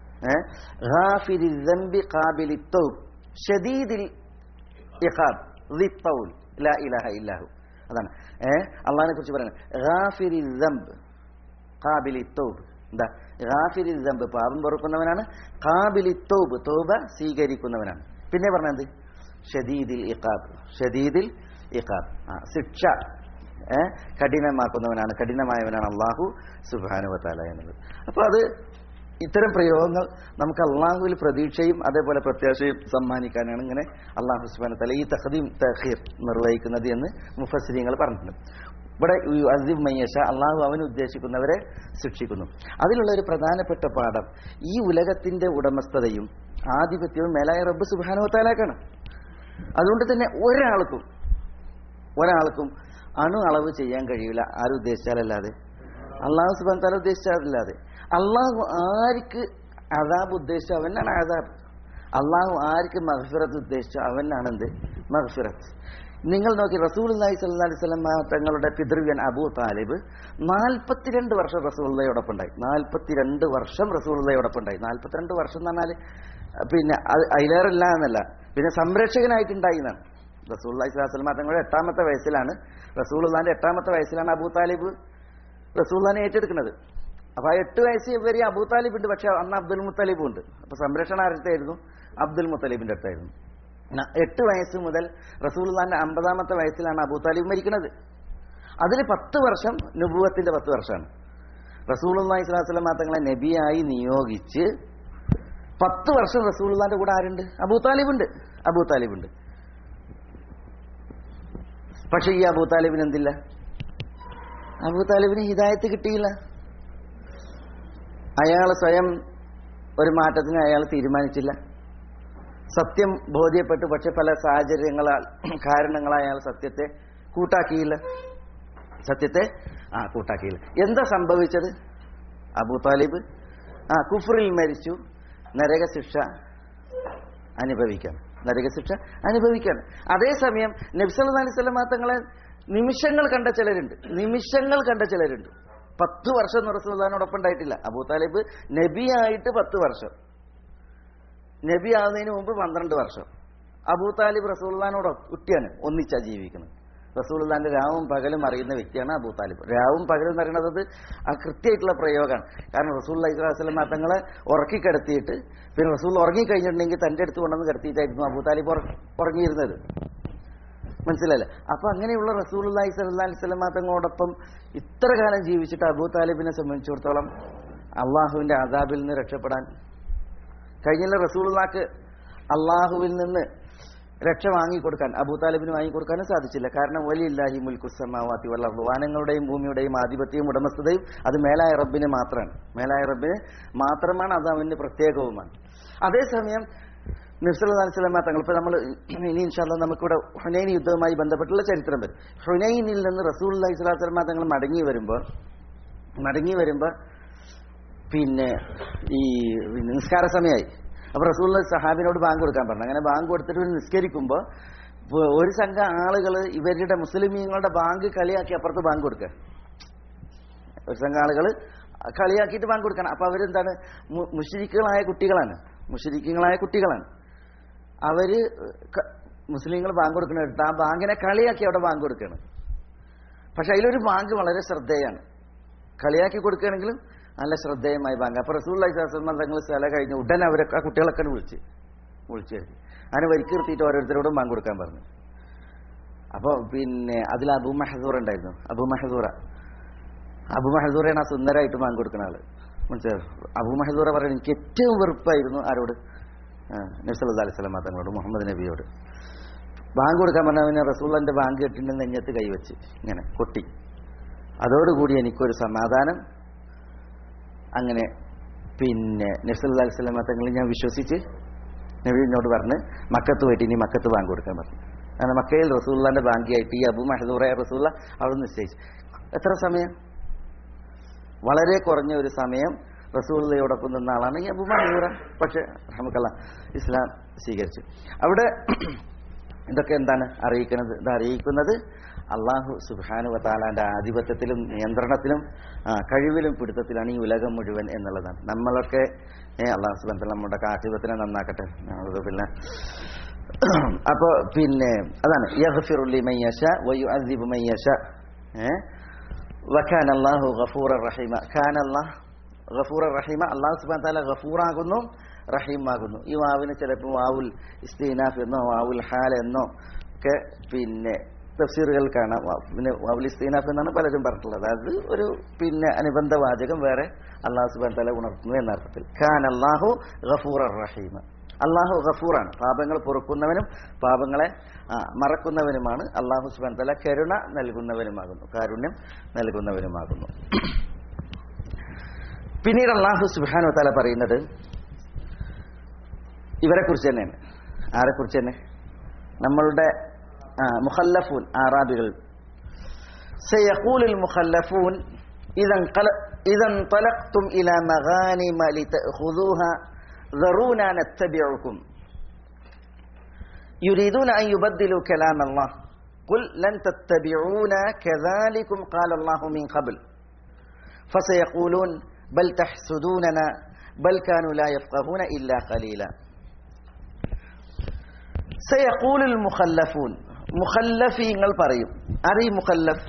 B: അതാണ് ഏഹ് അള്ളാഹിനെ കുറിച്ച് പറയുന്നത് എന്താ ഗാഫിരി ദമ്പ് പാപം പൊറുക്കുന്നവനാണ് കാബിലി തോബ് തോബ സ്വീകരിക്കുന്നവനാണ് പിന്നെ പറഞ്ഞത് ഷദീദിൽ ഇഖാബ് ഷദീദിൽ ഇഖാബ് ആ ശിക്ഷ ഏ കഠിനമാക്കുന്നവനാണ് കഠിനമായവനാണ് അള്ളാഹു സുബാനുവത്താല എന്നത് അപ്പോൾ അത് ഇത്തരം പ്രയോഗങ്ങൾ നമുക്ക് അള്ളാഹുവിൽ പ്രതീക്ഷയും അതേപോലെ പ്രത്യാശയും സമ്മാനിക്കാനാണ് ഇങ്ങനെ അള്ളാഹു സുബാന തല ഈ തഹദീം തഹീർ നിർവഹിക്കുന്നത് എന്ന് മുഫസ്സിരിങ്ങൾ പറഞ്ഞിട്ടുണ്ട് ഇവിടെ അസീബ് മയ്യഷ അള്ളാഹു അവൻ ഉദ്ദേശിക്കുന്നവരെ ശിക്ഷിക്കുന്നു അതിലുള്ള ഒരു പ്രധാനപ്പെട്ട പാഠം ഈ ഉലകത്തിന്റെ ഉടമസ്ഥതയും ആധിപത്യവും മേലായ റബ്ബ് സുബാനുവത്താലാക്കാണ് അതുകൊണ്ട് തന്നെ ഒരാൾക്കും ഒരാൾക്കും അണു അളവ് ചെയ്യാൻ കഴിയില്ല ആരുദ്ദേശിച്ചാലല്ലാതെ അള്ളാഹു സുബാൻ താല ഉദ്ദേശിച്ചാലല്ലാതെ അള്ളാഹു ആർക്ക് അതാബ് ഉദ്ദേശിച്ച അവനാണ് അതാബ് അള്ളാഹു ആർക്ക് മഹഫിറത്ത് ഉദ്ദേശിച്ച അവനാണ് എന്ത് മഹഫിറത്ത് നിങ്ങൾ നോക്കി റസൂൽ അലൈഹി സ്വല്ലാ അലൈഹി സ്വലം തങ്ങളുടെ പിതൃവ്യൻ അബൂ താലിബ് നാൽപ്പത്തിരണ്ട് വർഷം റസൂള്ളയോടൊപ്പം ഉണ്ടായി നാൽപ്പത്തിരണ്ട് വർഷം റസൂള്ളയോടൊപ്പം ഉണ്ടായി നാൽപ്പത്തിരണ്ട് വർഷം എന്ന് പറഞ്ഞാൽ പിന്നെ അതിലേറല്ല എന്നല്ല പിന്നെ സംരക്ഷകനായിട്ടുണ്ടായി എന്നാണ് റസൂൽ അലൈഹി സ്വലാസ്ലം തങ്ങളുടെ എട്ടാമത്തെ വയസ്സിലാണ് റസൂൽഖാന്റെ എട്ടാമത്തെ വയസ്സിലാണ് അബൂ താലിബ് റസൂൽഖാനെ ഏറ്റെടുക്കുന്നത് അപ്പൊ ആ എട്ട് വയസ്സ് വരെ അബൂ താലിബ് ഉണ്ട് പക്ഷെ അന്ന് അബ്ദുൽ മുത്തലിബും ഉണ്ട് അപ്പൊ സംരക്ഷണം ആരുടെ അബ്ദുൽ മുത്തലിബിന്റെ അടുത്തായിരുന്നു എട്ട് വയസ്സ് മുതൽ റസൂൽഖാന്റെ അമ്പതാമത്തെ വയസ്സിലാണ് അബൂ താലിബ് മരിക്കുന്നത് അതിൽ പത്ത് വർഷം നുബുവത്തിന്റെ പത്ത് വർഷമാണ് റസൂൽ അള്ളഹി സ്വലാസ്ലം തങ്ങളെ നബിയായി നിയോഗിച്ച് പത്ത് വർഷം റസൂൽഖാന്റെ കൂടെ ആരുണ്ട് അബൂ താലിബുണ്ട് അബൂ താലിബുണ്ട് പക്ഷെ ഈ അബൂ താലിബിന് എന്തില്ല അബൂ താലിബിന് ഹിദായത്ത് കിട്ടിയില്ല അയാൾ സ്വയം ഒരു മാറ്റത്തിന് അയാൾ തീരുമാനിച്ചില്ല സത്യം ബോധ്യപ്പെട്ടു പക്ഷെ പല സാഹചര്യങ്ങളാൽ കാരണങ്ങളാൽ അയാൾ സത്യത്തെ കൂട്ടാക്കിയില്ല സത്യത്തെ ആ കൂട്ടാക്കിയില്ല എന്താ സംഭവിച്ചത് അബൂ താലിബ് ആ കുഫറിൽ മരിച്ചു നരകശിക്ഷ അനുഭവിക്കണം നരകശിക്ഷ അനുഭവിക്കണം അതേസമയം നബ്സല്ലാ അലൈഹി സ്വലമാ തങ്ങളെ നിമിഷങ്ങൾ കണ്ട ചിലരുണ്ട് നിമിഷങ്ങൾ കണ്ട ചിലരുണ്ട് പത്ത് വർഷം റസൂൽദാനോടൊപ്പം ഉണ്ടായിട്ടില്ല അബൂ താലിബ് നബിയായിട്ട് പത്ത് വർഷം നബി ആവുന്നതിന് മുമ്പ് പന്ത്രണ്ട് വർഷം അബൂ താലിബ് റസൂൽദാനോട് ഒട്ടിയാണ് ഒന്നിച്ചാ ജീവിക്കുന്നത് റസൂൽദാന്റെ രാവും പകലും അറിയുന്ന വ്യക്തിയാണ് അബൂ താലിബ് രാവും പകലും എന്ന് പറയുന്നത് ആ കൃത്യമായിട്ടുള്ള പ്രയോഗമാണ് കാരണം റസൂൽ അലൈഹിസ്ലാം തങ്ങളെ ഉറക്കി കിടത്തിയിട്ട് പിന്നെ റസൂൽ ഉറങ്ങിക്കഴിഞ്ഞിട്ടുണ്ടെങ്കിൽ തന്റെ അടുത്ത് കൊണ്ടുവന്ന് കിടത്തിയിട്ടായിരുന്നു അബൂ താലിബ് ഉറ- ഉറങ്ങിയിരുന്നത് മനസ്സിലല്ലേ അപ്പൊ അങ്ങനെയുള്ള റസൂൽ അലൈഹി സ്വലാ അലിസ്ലാം തങ്ങളോടൊപ്പം ഇത്ര കാലം ജീവിച്ചിട്ട് അബൂ താലിബിനെ സംബന്ധിച്ചിടത്തോളം അള്ളാഹുവിന്റെ അദാബിൽ നിന്ന് രക്ഷപ്പെടാൻ കഴിഞ്ഞ റസൂൽക്ക് അള്ളാഹുവിൽ നിന്ന് രക്ഷ വാങ്ങിക്കൊടുക്കാൻ അബൂ താലിബിന് വാങ്ങിക്കൊടുക്കാനും സാധിച്ചില്ല കാരണം വലിയില്ലാഹി മുൽക്കുസമാവാത്തി വല്ല വാനങ്ങളുടെയും ഭൂമിയുടെയും ആധിപത്യവും ഉടമസ്ഥതയും അത് മേലായ റബ്ബിന് മാത്രമാണ് മേലായ റബ്ബിന് മാത്രമാണ് അത് അവന് പ്രത്യേകവുമാണ് അതേസമയം നിസ്ലാസ്ലമ തങ്ങൾ ഇപ്പൊ നമ്മൾ ഇനി ഇൻഷാല്ല നമുക്കിവിടെ ഹുനൈൻ യുദ്ധവുമായി ബന്ധപ്പെട്ടുള്ള ചരിത്രം വരും ഹുനൈനിൽ നിന്ന് റസൂൽ അലൈഹി സ്വലാസ്ലമ തങ്ങൾ മടങ്ങി വരുമ്പോൾ മടങ്ങി വരുമ്പോൾ പിന്നെ ഈ നിസ്കാര സമയമായി അപ്പൊ റസൂൽ സഹാബിനോട് ബാങ്ക് കൊടുക്കാൻ പറഞ്ഞു അങ്ങനെ ബാങ്ക് കൊടുത്തിട്ട് ഇവർ നിസ്കരിക്കുമ്പോൾ വ- ഒരു സംഘം ആളുകൾ ഇവരുടെ മുസ്ലിമീങ്ങളുടെ ബാങ്ക് കളിയാക്കി അപ്പുറത്ത് ബാങ്ക് കൊടുക്കുക ഒരു സംഘം ആളുകൾ കളിയാക്കിയിട്ട് ബാങ്ക് കൊടുക്കണം അപ്പൊ അവരെന്താണ് മു- മുശ്രിക്കുകളായ കുട്ടികളാണ് മുശ്രിക്കുകളായ കുട്ടികളാണ് അവര് ക- മുസ്ലിങ്ങൾ ബാങ്ക് കൊടുക്കുന്ന എടുത്ത് ആ ബാങ്കിനെ കളിയാക്കി അവിടെ ബാങ്ക് കൊടുക്കുകയാണ് പക്ഷെ അതിലൊരു ബാങ്ക് വളരെ ശ്രദ്ധേയാണ് കളിയാക്കി കൊടുക്കുകയാണെങ്കിലും നല്ല ശ്രദ്ധേയമായ ബാങ്ക് അപ്പൊ റസൂൽ അലൈഹിസ്ലാം തങ്ങൾ സ്ഥലം കഴിഞ്ഞ് ഉടനെ അവരൊക്കെ ആ കുട്ടികളൊക്കെ വിളിച്ച് വിളിച്ചു വരുത്തി അങ്ങനെ വരിക്ക് നിർത്തിയിട്ട് ഓരോരുത്തരോടും ബാങ്ക് കൊടുക്കാൻ പറഞ്ഞു അപ്പോൾ പിന്നെ അതിൽ അബു മഹദൂർ ഉണ്ടായിരുന്നു അബു മഹദൂറ അബു മഹദൂറയാണ് ആ സുന്ദരായിട്ട് ബാങ്ക് കൊടുക്കുന്ന ആള് മനസ്സിലായോ അബു മഹദൂറ പറയുന്നത് എനിക്ക് ഏറ്റവും വെറുപ്പായിരുന്നു ആരോട് നബ്സല്ലാ അലൈഹി സ്വലാം തങ്ങളോട് മുഹമ്മദ് നബിയോട് ബാങ്ക് കൊടുക്കാൻ പറഞ്ഞവന് റസൂള്ളന്റെ ബാങ്ക് കെട്ടിന്റെ നെഞ്ഞത്ത് കൈവച്ച് ഇങ്ങനെ കൊട്ടി അതോടുകൂടി എനിക്കൊരു സമാധാനം അങ്ങനെ പിന്നെ നബ്സല്ലാ അലൈഹി സ്വലാം തങ്ങൾ ഞാൻ വിശ്വസിച്ച് നബി എന്നോട് പറഞ്ഞ് മക്കത്ത് പോയിട്ട് ഇനി മക്കത്ത് ബാങ്ക് കൊടുക്കാൻ പറഞ്ഞു അങ്ങനെ മക്കയിൽ റസൂള്ളാന്റെ ബാങ്കിയായിട്ട് ഈ അബു മഹദൂറായ റസൂള്ള അവിടെ നിശ്ചയിച്ചു എത്ര സമയം വളരെ കുറഞ്ഞ ഒരു സമയം റസൂള്ളയോടൊപ്പം നിന്ന ആളാണ് ഈ അബു മഹദൂറ പക്ഷെ നമുക്കല്ല ഇസ്ലാം സ്വീകരിച്ചു അവിടെ ഇതൊക്കെ എന്താണ് അറിയിക്കുന്നത് ഇത് അറിയിക്കുന്നത് അള്ളാഹു സുബാനു വത്താലാന്റെ ആധിപത്യത്തിലും നിയന്ത്രണത്തിലും ആ, കഴിവിലും പിടുത്തത്തിലാണ് ഈ ഉലകം മുഴുവൻ എന്നുള്ളതാണ് നമ്മളൊക്കെ ഏ, അള്ളാഹു സുബാൻ നമ്മുടെ ആധിപത്യത്തിനെ നന്നാക്കട്ടെ ഞങ്ങളത് പിന്നെ അപ്പൊ പിന്നെ അതാണ് യഗ്ഫിറുല്ലി മയ്യശ വയുഅദ്ദിബു മയ്യശ ഏ വഖാന അല്ലാഹു ഗഫൂറ റഹീമ ഖാന അല്ലാഹ് ഗഫൂറ റഹീമ അല്ലാഹു സുബ്ഹാനഹു തആല ഗഫൂറാകുന്നു റഹീമാകുന്നു ഈ വാവിന് ചിലപ്പോൾ വാവുൽ ഇസ്തീനാഫ് എന്നോ വാവുൽ ഹാൽ എന്നോ ഒക്കെ പിന്നെ തഫ്സീറുകൾ കാണാം വാ- പിന്നെ വാവുൽ ഇസ്തീനാഫ് എന്നാണ് പലരും പറഞ്ഞിട്ടുള്ളത് അത് ഒരു പിന്നെ അനുബന്ധ വാചകം വേറെ അള്ളാഹു സുബാൻ തല ഉണർത്തുന്നു എന്ന അർത്ഥത്തിൽ ഖാൻ അള്ളാഹു ഗഫൂർ റഹീമ അള്ളാഹു ഗഫൂറാണ് പാപങ്ങൾ പൊറുക്കുന്നവനും പാപങ്ങളെ ആ, മറക്കുന്നവനുമാണ് അള്ളാഹു സുബാൻ തല കരുണ നൽകുന്നവനുമാകുന്നു കാരുണ്യം നൽകുന്നവനുമാകുന്നു പിന്നീട് അള്ളാഹു സുബാനു തല പറയുന്നത് ഇവരെ കുറിച്ച് തന്നെയാണ് ആരെ കുറിച്ച് തന്നെ നമ്മളുടെ ആ, മുഖല്ലഫൂൻ ആറാബികൾ سيقول المخلفون إذا انقل- إذا انطلقتم إلى مغانم لتأخذوها ذرونا نتبعكم يريدون أن يبدلوا كلام الله قل لن تتبعونا كذلكم قال الله من قبل فسيقولون بل تحسدوننا بل كانوا لا يفقهون إلا قليلا سيقول المخلفون മുഖല്ലഫീങ്ങൾ പറയും ആരീ മുഖല്ലഫ്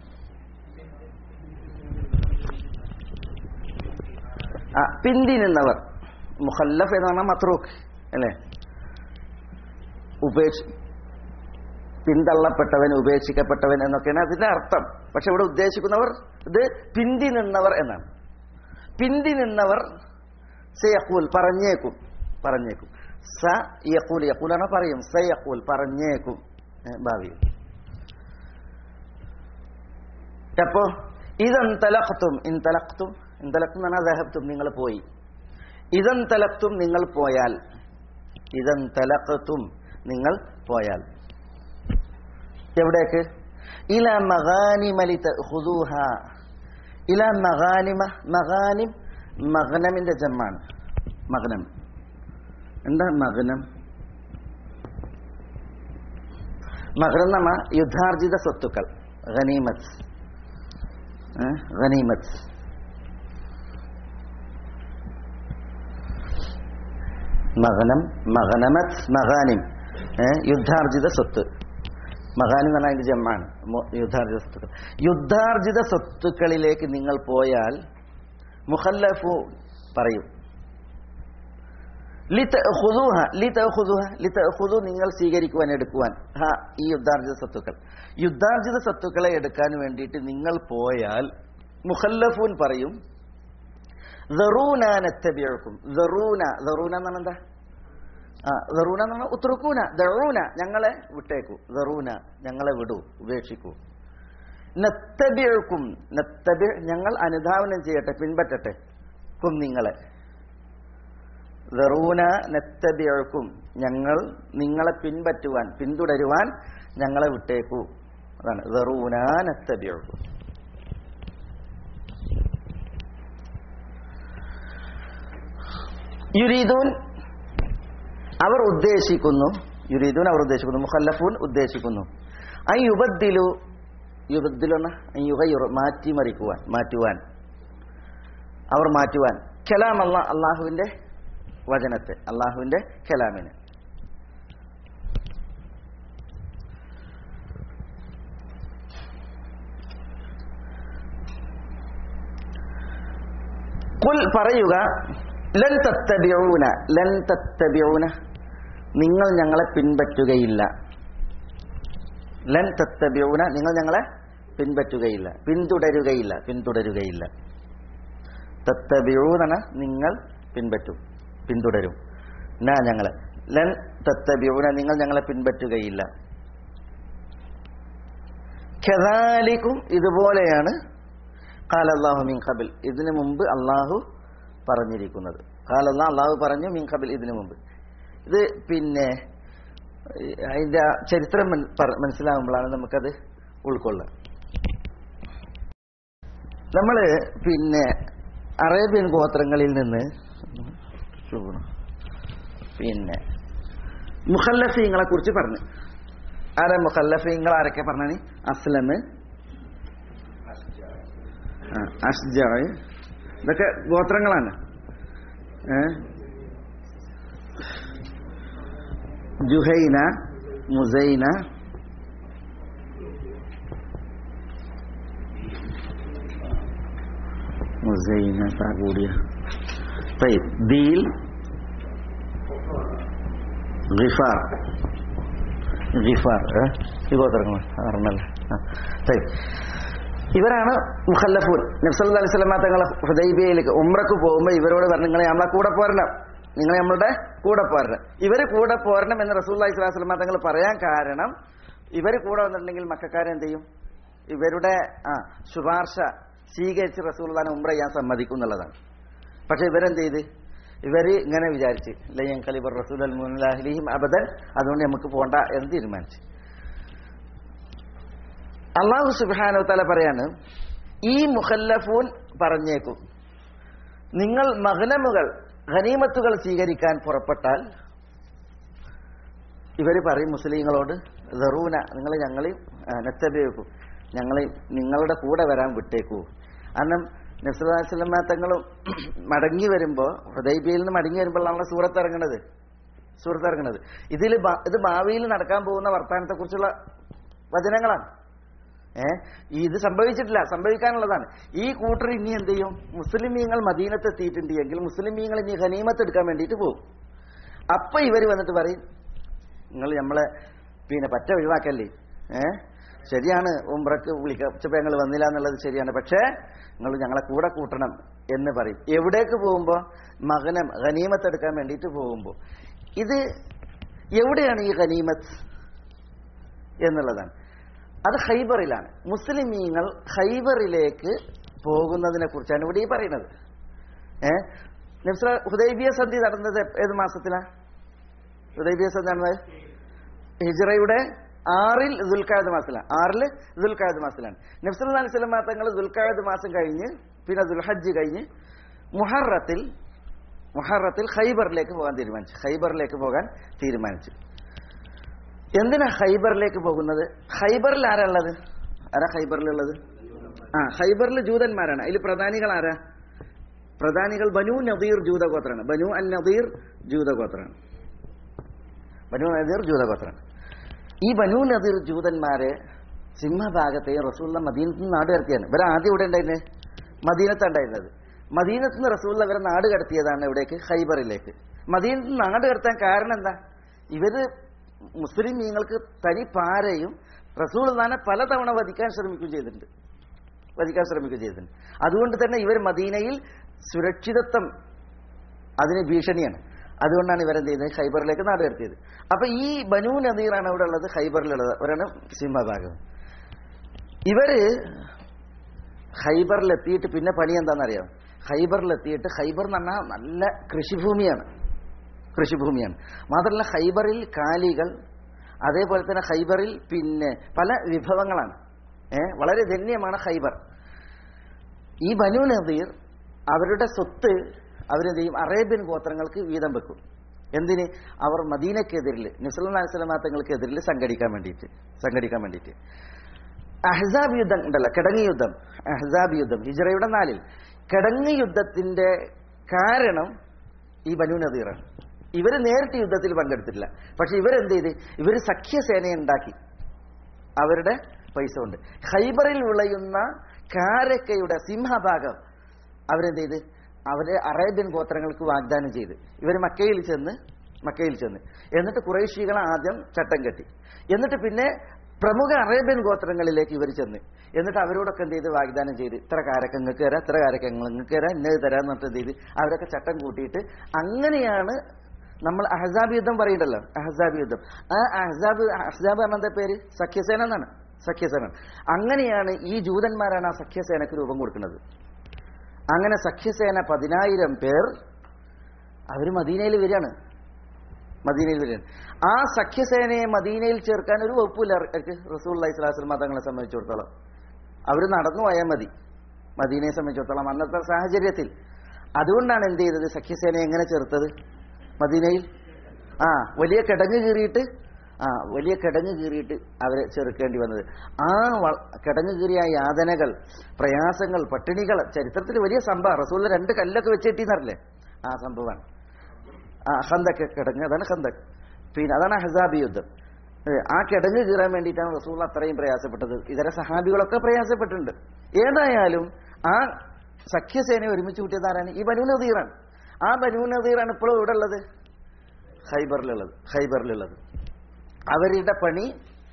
B: ആ പിന്തി നിന്നവർ മുഖല്ലഫ് എന്ന് പറഞ്ഞാൽ മത്രൂഖ് അല്ലേ ഉപേക്ഷ പിന്തള്ളപ്പെട്ടവൻ ഉപേക്ഷിക്കപ്പെട്ടവൻ എന്നൊക്കെയാണ് അതിന്റെ അർത്ഥം പക്ഷെ ഇവിടെ ഉദ്ദേശിക്കുന്നവർ ഇത് പിന്തി നിന്നവർ എന്നാണ് പിന്തി നിന്നവർ സയഖൂൽ പറഞ്ഞേക്കും പറഞ്ഞേക്കും സ യഖൂൽ യഖൂലാണ് പറയും സ യഖൂൽ പറഞ്ഞേക്കും ഏ, ഭാവിയിൽ അപ്പോ ഇതന്തലഖത്തും ഇന്തലഖത്തും ഇന്തലഖത്തും എന്ന് പറഞ്ഞാൽ ദഹബത്തും നിങ്ങൾ പോയി ഇതന്തലഖത്തും നിങ്ങൾ പോയാൽ ഇതന്തലഖത്തും നിങ്ങൾ പോയാൽ എവിടേക്ക് ഇല മഗാനിമലി ഹുദൂഹ ഇല മഗാനിമ മഗാനിം മഗ്നമിന്റെ ജമ്മാണ് മഗ്നം എന്താ മഗ്നം മഗ്നം എന്ന് പറഞ്ഞാൽ യുദ്ധാർജിത സ്വത്തുക്കൾ ഗനീമത്ത് ഏ? ഗനീമത്ത് മഗനം മഗനമത് മഗാനിം ഏ? യുദ്ധാർജിത സ്വത്ത് മഹാനി എന്ന് പറഞ്ഞാൽ അതിന്റെ ജമ്മാണ് മു- യുദ്ധാർജിത സ്വത്തുക്കൾ യുദ്ധാർജിത സ്വത്തുക്കളിലേക്ക് നിങ്ങൾ പോയാൽ മുഹല്ലഫു പറയും ലിതഅഖുദൂഹ ലിതഅഖുദൂഹ ലിതഅഖുദു നിങ്ങൾ സ്വീകരിക്കുവാൻ എടുക്കുവാൻ ഹാ ഈ യുദ്ധാർജിത സ്വത്തുക്കൾ യുദ്ധാർജിത സ്വത്തുക്കളെ എടുക്കാൻ വേണ്ടിയിട്ട് നിങ്ങൾ പോയാൽ മുഖല്ലഫൂൻ പറയും ദറൂന നത്തബിഴക്കും ദറൂന ദറൂന എന്ന് പറഞ്ഞാൽ എന്താ ആ ദറൂന എന്ന് പറഞ്ഞാൽ ഉത്രുക്കൂന ദറൂന ഞങ്ങളെ വിട്ടേക്കൂ ദറൂന ഞങ്ങളെ വിടൂ ഉപേക്ഷിക്കൂ നത്തബിഴക്കും നത്തബി ഞങ്ങൾ അനുധാവനം ചെയ്യട്ടെ പിൻപറ്റട്ടെ ക്കും നിങ്ങളെ ദറൂന നത്തബിഴക്കും ഞങ്ങൾ നിങ്ങളെ പിൻപറ്റുവാൻ പിന്തുടരുവാൻ ഞങ്ങളെ വിട്ടേക്കൂ അതാണ് ദറൂന നത്തബിഴക്കും യുരീദൂൻ അവർ ഉദ്ദേശിക്കുന്നു യുരീദൂൻ അവർ ഉദ്ദേശിക്കുന്നു മുഖല്ലഫൂൻ ഉദ്ദേശിക്കുന്നു ഐ യുബദ്ദിലു യുബദ്ദിലു എന്ന യുഗയുറ മാറ്റിമറിക്കുവാൻ മാറ്റുവാൻ അവർ മാറ്റുവാൻ കലാം അല്ല അള്ളാഹുവിന്റെ വചനത്തെ അള്ളാഹുവിന്റെ കലാമിന് കുൽ പറയുക ലൻ തത്തബിഊന ലൻ തത്തബിഊന നിങ്ങൾ ഞങ്ങളെ പിൻപറ്റുകയില്ല ലൻ തത്തബിഊന നിങ്ങൾ ഞങ്ങളെ പിൻപറ്റുകയില്ല പിന്തുടരുകയില്ല പിന്തുടരുകയില്ല തത്തബിഊന നിങ്ങൾ പിൻപറ്റും പിന്തുടരും നാ ഞങ്ങളെ ലൻ തത്തബിഊന നിങ്ങൾ ഞങ്ങളെ പിൻപറ്റുകയില്ല കദാലിക്കും ഇതുപോലെയാണ് കാല അള്ളാഹു മിൻ ഖബിൽ ഇതിനു മുമ്പ് അള്ളാഹു പറഞ്ഞിരിക്കുന്നത് കാല അള്ളാഹു പറഞ്ഞു മിൻ ഖബിൽ ഇതിനു മുമ്പ് ഇത് പിന്നെ ഈ അതിന്റെ ആ ചരിത്രം മൻ- പറ- മനസ്സിലാകുമ്പോഴാണ് നമുക്കത് ഉൾക്കൊള്ളുക നമ്മള് പിന്നെ അറേബ്യൻ ഗോത്രങ്ങളിൽ നിന്ന് പിന്നെ മുഖല്ലഫീങ്ങളെ കുറിച്ച് പറഞ്ഞു ആരെ മുഖല്ലഫീങ്ങൾ ആരൊക്കെ പറഞ്ഞു അസ്ലമ് ആ, അഷ്ജായ് ഇതൊക്കെ ഗോത്രങ്ങളാണ് ഏ? ജുഹൈന മുസൈന മുസൈന കൂടിയ طيب ദീൽ ഗിഫാർ ഗിഫാർ ഏ? ഈ ഗോത്രങ്ങൾ അറിഞ്ഞല്ലേ ആ طيب ഇവരാണ് മുഖല്ലഫൂൻ നബ്സല്ലാ അലൈഹി സ്വലമ തങ്ങൾ ഹുദൈബിയയിലേക്ക് ഉമ്രക്ക് പോകുമ്പോൾ ഇവരോട് പറഞ്ഞു നിങ്ങൾ നമ്മളെ കൂടെ പോരണം നിങ്ങൾ നമ്മളുടെ കൂടെ പോരണം ഇവർ കൂടെ പോരണം എന്ന് റസൂല്ലാഹി സ്വലാഹു സ്വലമ തങ്ങൾ പറയാൻ കാരണം ഇവർ കൂടെ വന്നിട്ടുണ്ടെങ്കിൽ മക്കാരെന്ത് ചെയ്യും ഇവരുടെ ആ ശുപാർശ സ്വീകരിച്ച് റസൂൽദാനെ ഉമ്ര ചെയ്യാൻ സമ്മതിക്കും എന്നുള്ളതാണ് പക്ഷെ ഇവരെന്ത് ചെയ്ത് ഇവര് ഇങ്ങനെ വിചാരിച്ച് ലയ്യൻ ഖലിബർ റസൂൽ അൽ മുലാഹിലിഹിം അബദൻ അതുകൊണ്ട് നമുക്ക് പോണ്ട എന്ന് തീരുമാനിച്ചു അള്ളാഹു സുബാനോ തല പറയാണ് ഈ മുഖല്ലഫൂൻ പറഞ്ഞേക്കും നിങ്ങൾ മഹനമുകൾ ഖനീമത്തുകൾ സ്വീകരിക്കാൻ പുറപ്പെട്ടാൽ ഇവര് പറയും മുസ്ലിങ്ങളോട് ദറൂന നിങ്ങൾ ഞങ്ങളെയും നെത്തബേക്കും ഞങ്ങളെ നിങ്ങളുടെ കൂടെ വരാൻ വിട്ടേക്കൂ കാരണം നസ്ലാസ്ലമ തങ്ങളും മടങ്ങി വരുമ്പോ ഹുദൈബിയിൽ നിന്ന് മടങ്ങി വരുമ്പോഴാണല്ലോ സൂറത്ത് ഇറങ്ങുന്നത് സൂറത്ത് ഇറങ്ങുന്നത് ഇതിൽ ഇത് ഭാവിയിൽ നടക്കാൻ പോകുന്ന വർത്തമാനത്തെ കുറിച്ചുള്ള വചനങ്ങളാണ് ഏ ഇത് സംഭവിച്ചിട്ടില്ല സംഭവിക്കാനുള്ളതാണ് ഈ കൂട്ടർ ഇനി എന്ത് ചെയ്യും മുസ്ലിമീങ്ങൾ മദീനത്ത് എത്തിയിട്ടുണ്ട് എങ്കിൽ മുസ്ലിമീങ്ങൾ ഇനി ഖനീമത്ത് എടുക്കാൻ വേണ്ടിയിട്ട് പോകും അപ്പൊ ഇവർ വന്നിട്ട് പറയും നിങ്ങൾ നമ്മളെ പിന്നെ പറ്റ ഒഴിവാക്കല്ലേ ഏ ശരിയാണ് ഉംറക്ക് വിളിക്കച്ചപ്പോ ഞങ്ങൾ വന്നില്ല എന്നുള്ളത് ശരിയാണ് പക്ഷേ നിങ്ങൾ ഞങ്ങളെ കൂടെ കൂട്ടണം എന്ന് പറയും എവിടേക്ക് പോകുമ്പോ മകനം ഖനീമത്ത് എടുക്കാൻ വേണ്ടിയിട്ട് പോകുമ്പോ ഇത് എവിടെയാണ് ഈ ഖനീമത്ത് എന്നുള്ളതാണ് അത് ഹൈബറിലാണ് മുസ്ലിമീങ്ങൾ ഹൈബറിലേക്ക് പോകുന്നതിനെ കുറിച്ചാണ് ഇവിടെ ഈ പറയുന്നത് ഏഹ് നബ്സ ഹുദൈബിയ സന്ധി നടന്നത് എപ്പ- ഏത് മാസത്തിലാ ഹുദൈബിയ സന്ധി നടന്നത് ഹിജ്റയുടെ ആറിൽ ദുൽഖായത് മാസത്തിലാണ് ആറിൽ ദുൽഖായത് മാസത്തിലാണ് നബ്സുല്ലാ അലൈഹി സ്വലം തങ്ങൾ ദുൽഖായത് മാസം കഴിഞ്ഞ് പിന്നെ ദുൽഹജ്ജ് കഴിഞ്ഞ് മുഹറത്തിൽ മുഹറത്തിൽ ഖൈബറിലേക്ക് പോകാൻ തീരുമാനിച്ചു ഖൈബറിലേക്ക് പോകാൻ തീരുമാനിച്ചു എന്തിനാ ഖൈബറിലേക്ക് പോകുന്നത് ഖൈബറിൽ ആരാ ഉള്ളത് ആരാ ഖൈബറിലുള്ളത് ആ ഖൈബറിൽ ജൂതന്മാരാണ് അതിൽ പ്രധാനികൾ ആരാ പ്രധാനികൾ ബനു നദീർ ജൂതഗോത്രാണ് ബനു അൽ നദീർ ജൂതഗോത്രാണ് ബനു നദീർ ജൂതഗോത്രാണ് ഈ ബനൂ നദീർ ജൂതന്മാരെ സിംഹഭാഗത്തെയും റസൂള്ള മദീനത്ത് നിന്ന് നാട് കടത്തിയാണ് ഇവരെ ആദ്യം ഇവിടെ ഉണ്ടായിരുന്നത് മദീനത്താണ് ഉണ്ടായിരുന്നത് മദീനത്ത് നിന്ന് റസൂള്ള ഇവരെ നാട് കടത്തിയതാണ് ഇവിടേക്ക് ഹൈബറിലേക്ക് മദീനത്ത് നിന്ന് നാട് കടത്താൻ കാരണം എന്താ ഇവര് മുസ്ലിം മീങ്ങൾക്ക് തനി പാരയും റസൂൾ തന്നെ പലതവണ വധിക്കാൻ ശ്രമിക്കുകയും ചെയ്തിട്ടുണ്ട് വധിക്കാൻ ശ്രമിക്കുകയും ചെയ്തിട്ടുണ്ട് അതുകൊണ്ട് തന്നെ ഇവർ മദീനയിൽ സുരക്ഷിതത്വം അതിന് ഭീഷണിയാണ് അതുകൊണ്ടാണ് ഇവരെന്ത് ചെയ്യുന്നത് ഖൈബറിലേക്ക് നാട് കടത്തിയത് അപ്പൊ ഈ ബനൂ നദീറാണ് ഇവിടെ ഉള്ളത് ഖൈബറിലുള്ളത് അവരാണ് സിംഹഭാഗം ഇവര് ഖൈബറിലെത്തിയിട്ട് പിന്നെ പണി എന്താണെന്നറിയാം ഖൈബറിലെത്തിയിട്ട് ഖൈബർ എന്ന് പറഞ്ഞാൽ നല്ല കൃഷിഭൂമിയാണ് കൃഷിഭൂമിയാണ് മാത്രമല്ല ഖൈബറിൽ കാലികൾ അതേപോലെ തന്നെ ഖൈബറിൽ പിന്നെ പല വിഭവങ്ങളാണ് ഏ വളരെ ധന്യമാണ് ഖൈബർ ഈ ബനു നദീർ അവരുടെ സ്വത്ത് അവരെന്ത് ചെയ്യും അറേബ്യൻ ഗോത്രങ്ങൾക്ക് വീതം വെക്കും എന്തിന് അവർ മദീനക്കെതിരിൽ നിസ്ലാസ്ലമാത്തങ്ങൾക്കെതിരിൽ സംഘടിക്കാൻ വേണ്ടിയിട്ട് സംഘടിക്കാൻ വേണ്ടിയിട്ട് അഹ്സാബ് യുദ്ധം ഉണ്ടല്ലോ കിടങ്ങ് യുദ്ധം അഹ്സാബ് യുദ്ധം ഹിജറയുടെ നാലിൽ കിടങ്ങ് യുദ്ധത്തിന്റെ കാരണം ഈ ബനു നദീറാണ് ഇവര് നേരിട്ട് യുദ്ധത്തിൽ പങ്കെടുത്തിട്ടില്ല പക്ഷെ ഇവരെന്ത് ചെയ്ത് ഇവര് സഖ്യസേന ഉണ്ടാക്കി അവരുടെ പൈസ കൊണ്ട് ഖൈബറിൽ വിളയുന്ന കാരക്കയുടെ സിംഹഭാഗം അവരെന്ത് ചെയ്ത് അവരെ അറേബ്യൻ ഗോത്രങ്ങൾക്ക് വാഗ്ദാനം ചെയ്ത് ഇവർ മക്കയിൽ ചെന്ന് മക്കയിൽ ചെന്ന് എന്നിട്ട് കുറേശികളെ ആദ്യം ചട്ടം കെട്ടി എന്നിട്ട് പിന്നെ പ്രമുഖ അറേബ്യൻ ഗോത്രങ്ങളിലേക്ക് ഇവർ ചെന്ന് എന്നിട്ട് അവരോടൊക്കെ എന്ത് ചെയ്ത് വാഗ്ദാനം ചെയ്ത് ഇത്ര കാരക്ക നിങ്ങൾക്ക് തരാം ഇത്ര കാരക്ക നിങ്ങൾക്ക് തരാം ഇന്നത് തരാം എന്നിട്ട് എന്ത് ചെയ്ത് അവരൊക്കെ ചട്ടം കൂട്ടിയിട്ട് അങ്ങനെയാണ് നമ്മൾ അഹസാബ് യുദ്ധം പറയണ്ടല്ലോ അഹസാബ് യുദ്ധം ആ അഹസാബ് അഹസാബ് പറഞ്ഞ പേര് സഖ്യസേന എന്നാണ് സഖ്യസേന അങ്ങനെയാണ് ഈ ജൂതന്മാരാണ് ആ സഖ്യസേനക്ക് രൂപം കൊടുക്കുന്നത് അങ്ങനെ സഖ്യസേന പതിനായിരം പേർ അവർ മദീനയിൽ വരികയാണ് മദീനയിൽ വരികയാണ് ആ സഖ്യസേനയെ മദീനയിൽ ചേർക്കാൻ ഒരു വകുപ്പില്ല റസൂൽ അലൈഹി സ്വലാസ്ലം തങ്ങളെ സംബന്ധിച്ചിടത്തോളം അവർ നടന്നു പോയാൽ മതി മദീനയെ സംബന്ധിച്ചിടത്തോളം അന്നത്തെ സാഹചര്യത്തിൽ അതുകൊണ്ടാണ് എന്ത് ചെയ്തത് സഖ്യസേനയെ എങ്ങനെ ചേർത്തത് മദീനയിൽ ആ വലിയ കിടങ്ങ് കീറിയിട്ട് ആ വലിയ കിടങ്ങ് കീറിയിട്ട് അവരെ ചെറുക്കേണ്ടി വന്നത് ആ വ- കിടങ്ങ് കീറിയ യാതനകൾ പ്രയാസങ്ങൾ പട്ടിണികൾ ചരിത്രത്തിൽ വലിയ സംഭവം റസൂലിന് രണ്ട് കല്ലൊക്കെ വെച്ചിട്ടിന്നറില്ലേ ആ സംഭവമാണ് ആ ഹന്തക്ക് കിടങ്ങ് അതാണ് ഹന്തക് പിന്നെ അതാണ് ഹസാബി യുദ്ധം ഏ, ആ കിടങ്ങ് കീറാൻ വേണ്ടിയിട്ടാണ് റസൂൽ അത്രയും പ്രയാസപ്പെട്ടത് ഇതര സഹാബികളൊക്കെ പ്രയാസപ്പെട്ടിട്ടുണ്ട് ഏതായാലും ആ സഖ്യസേന ഒരുമിച്ച് കൂട്ടിയത് ആരാണ് ഈ ബനൂ നദീറാണ് ആ ബനൂ നദീറാണ് ഇപ്പോഴും ഇവിടെ ഉള്ളത് ഖൈബറിലുള്ളത് ഖൈബറിലുള്ളത് അവരുടെ പണി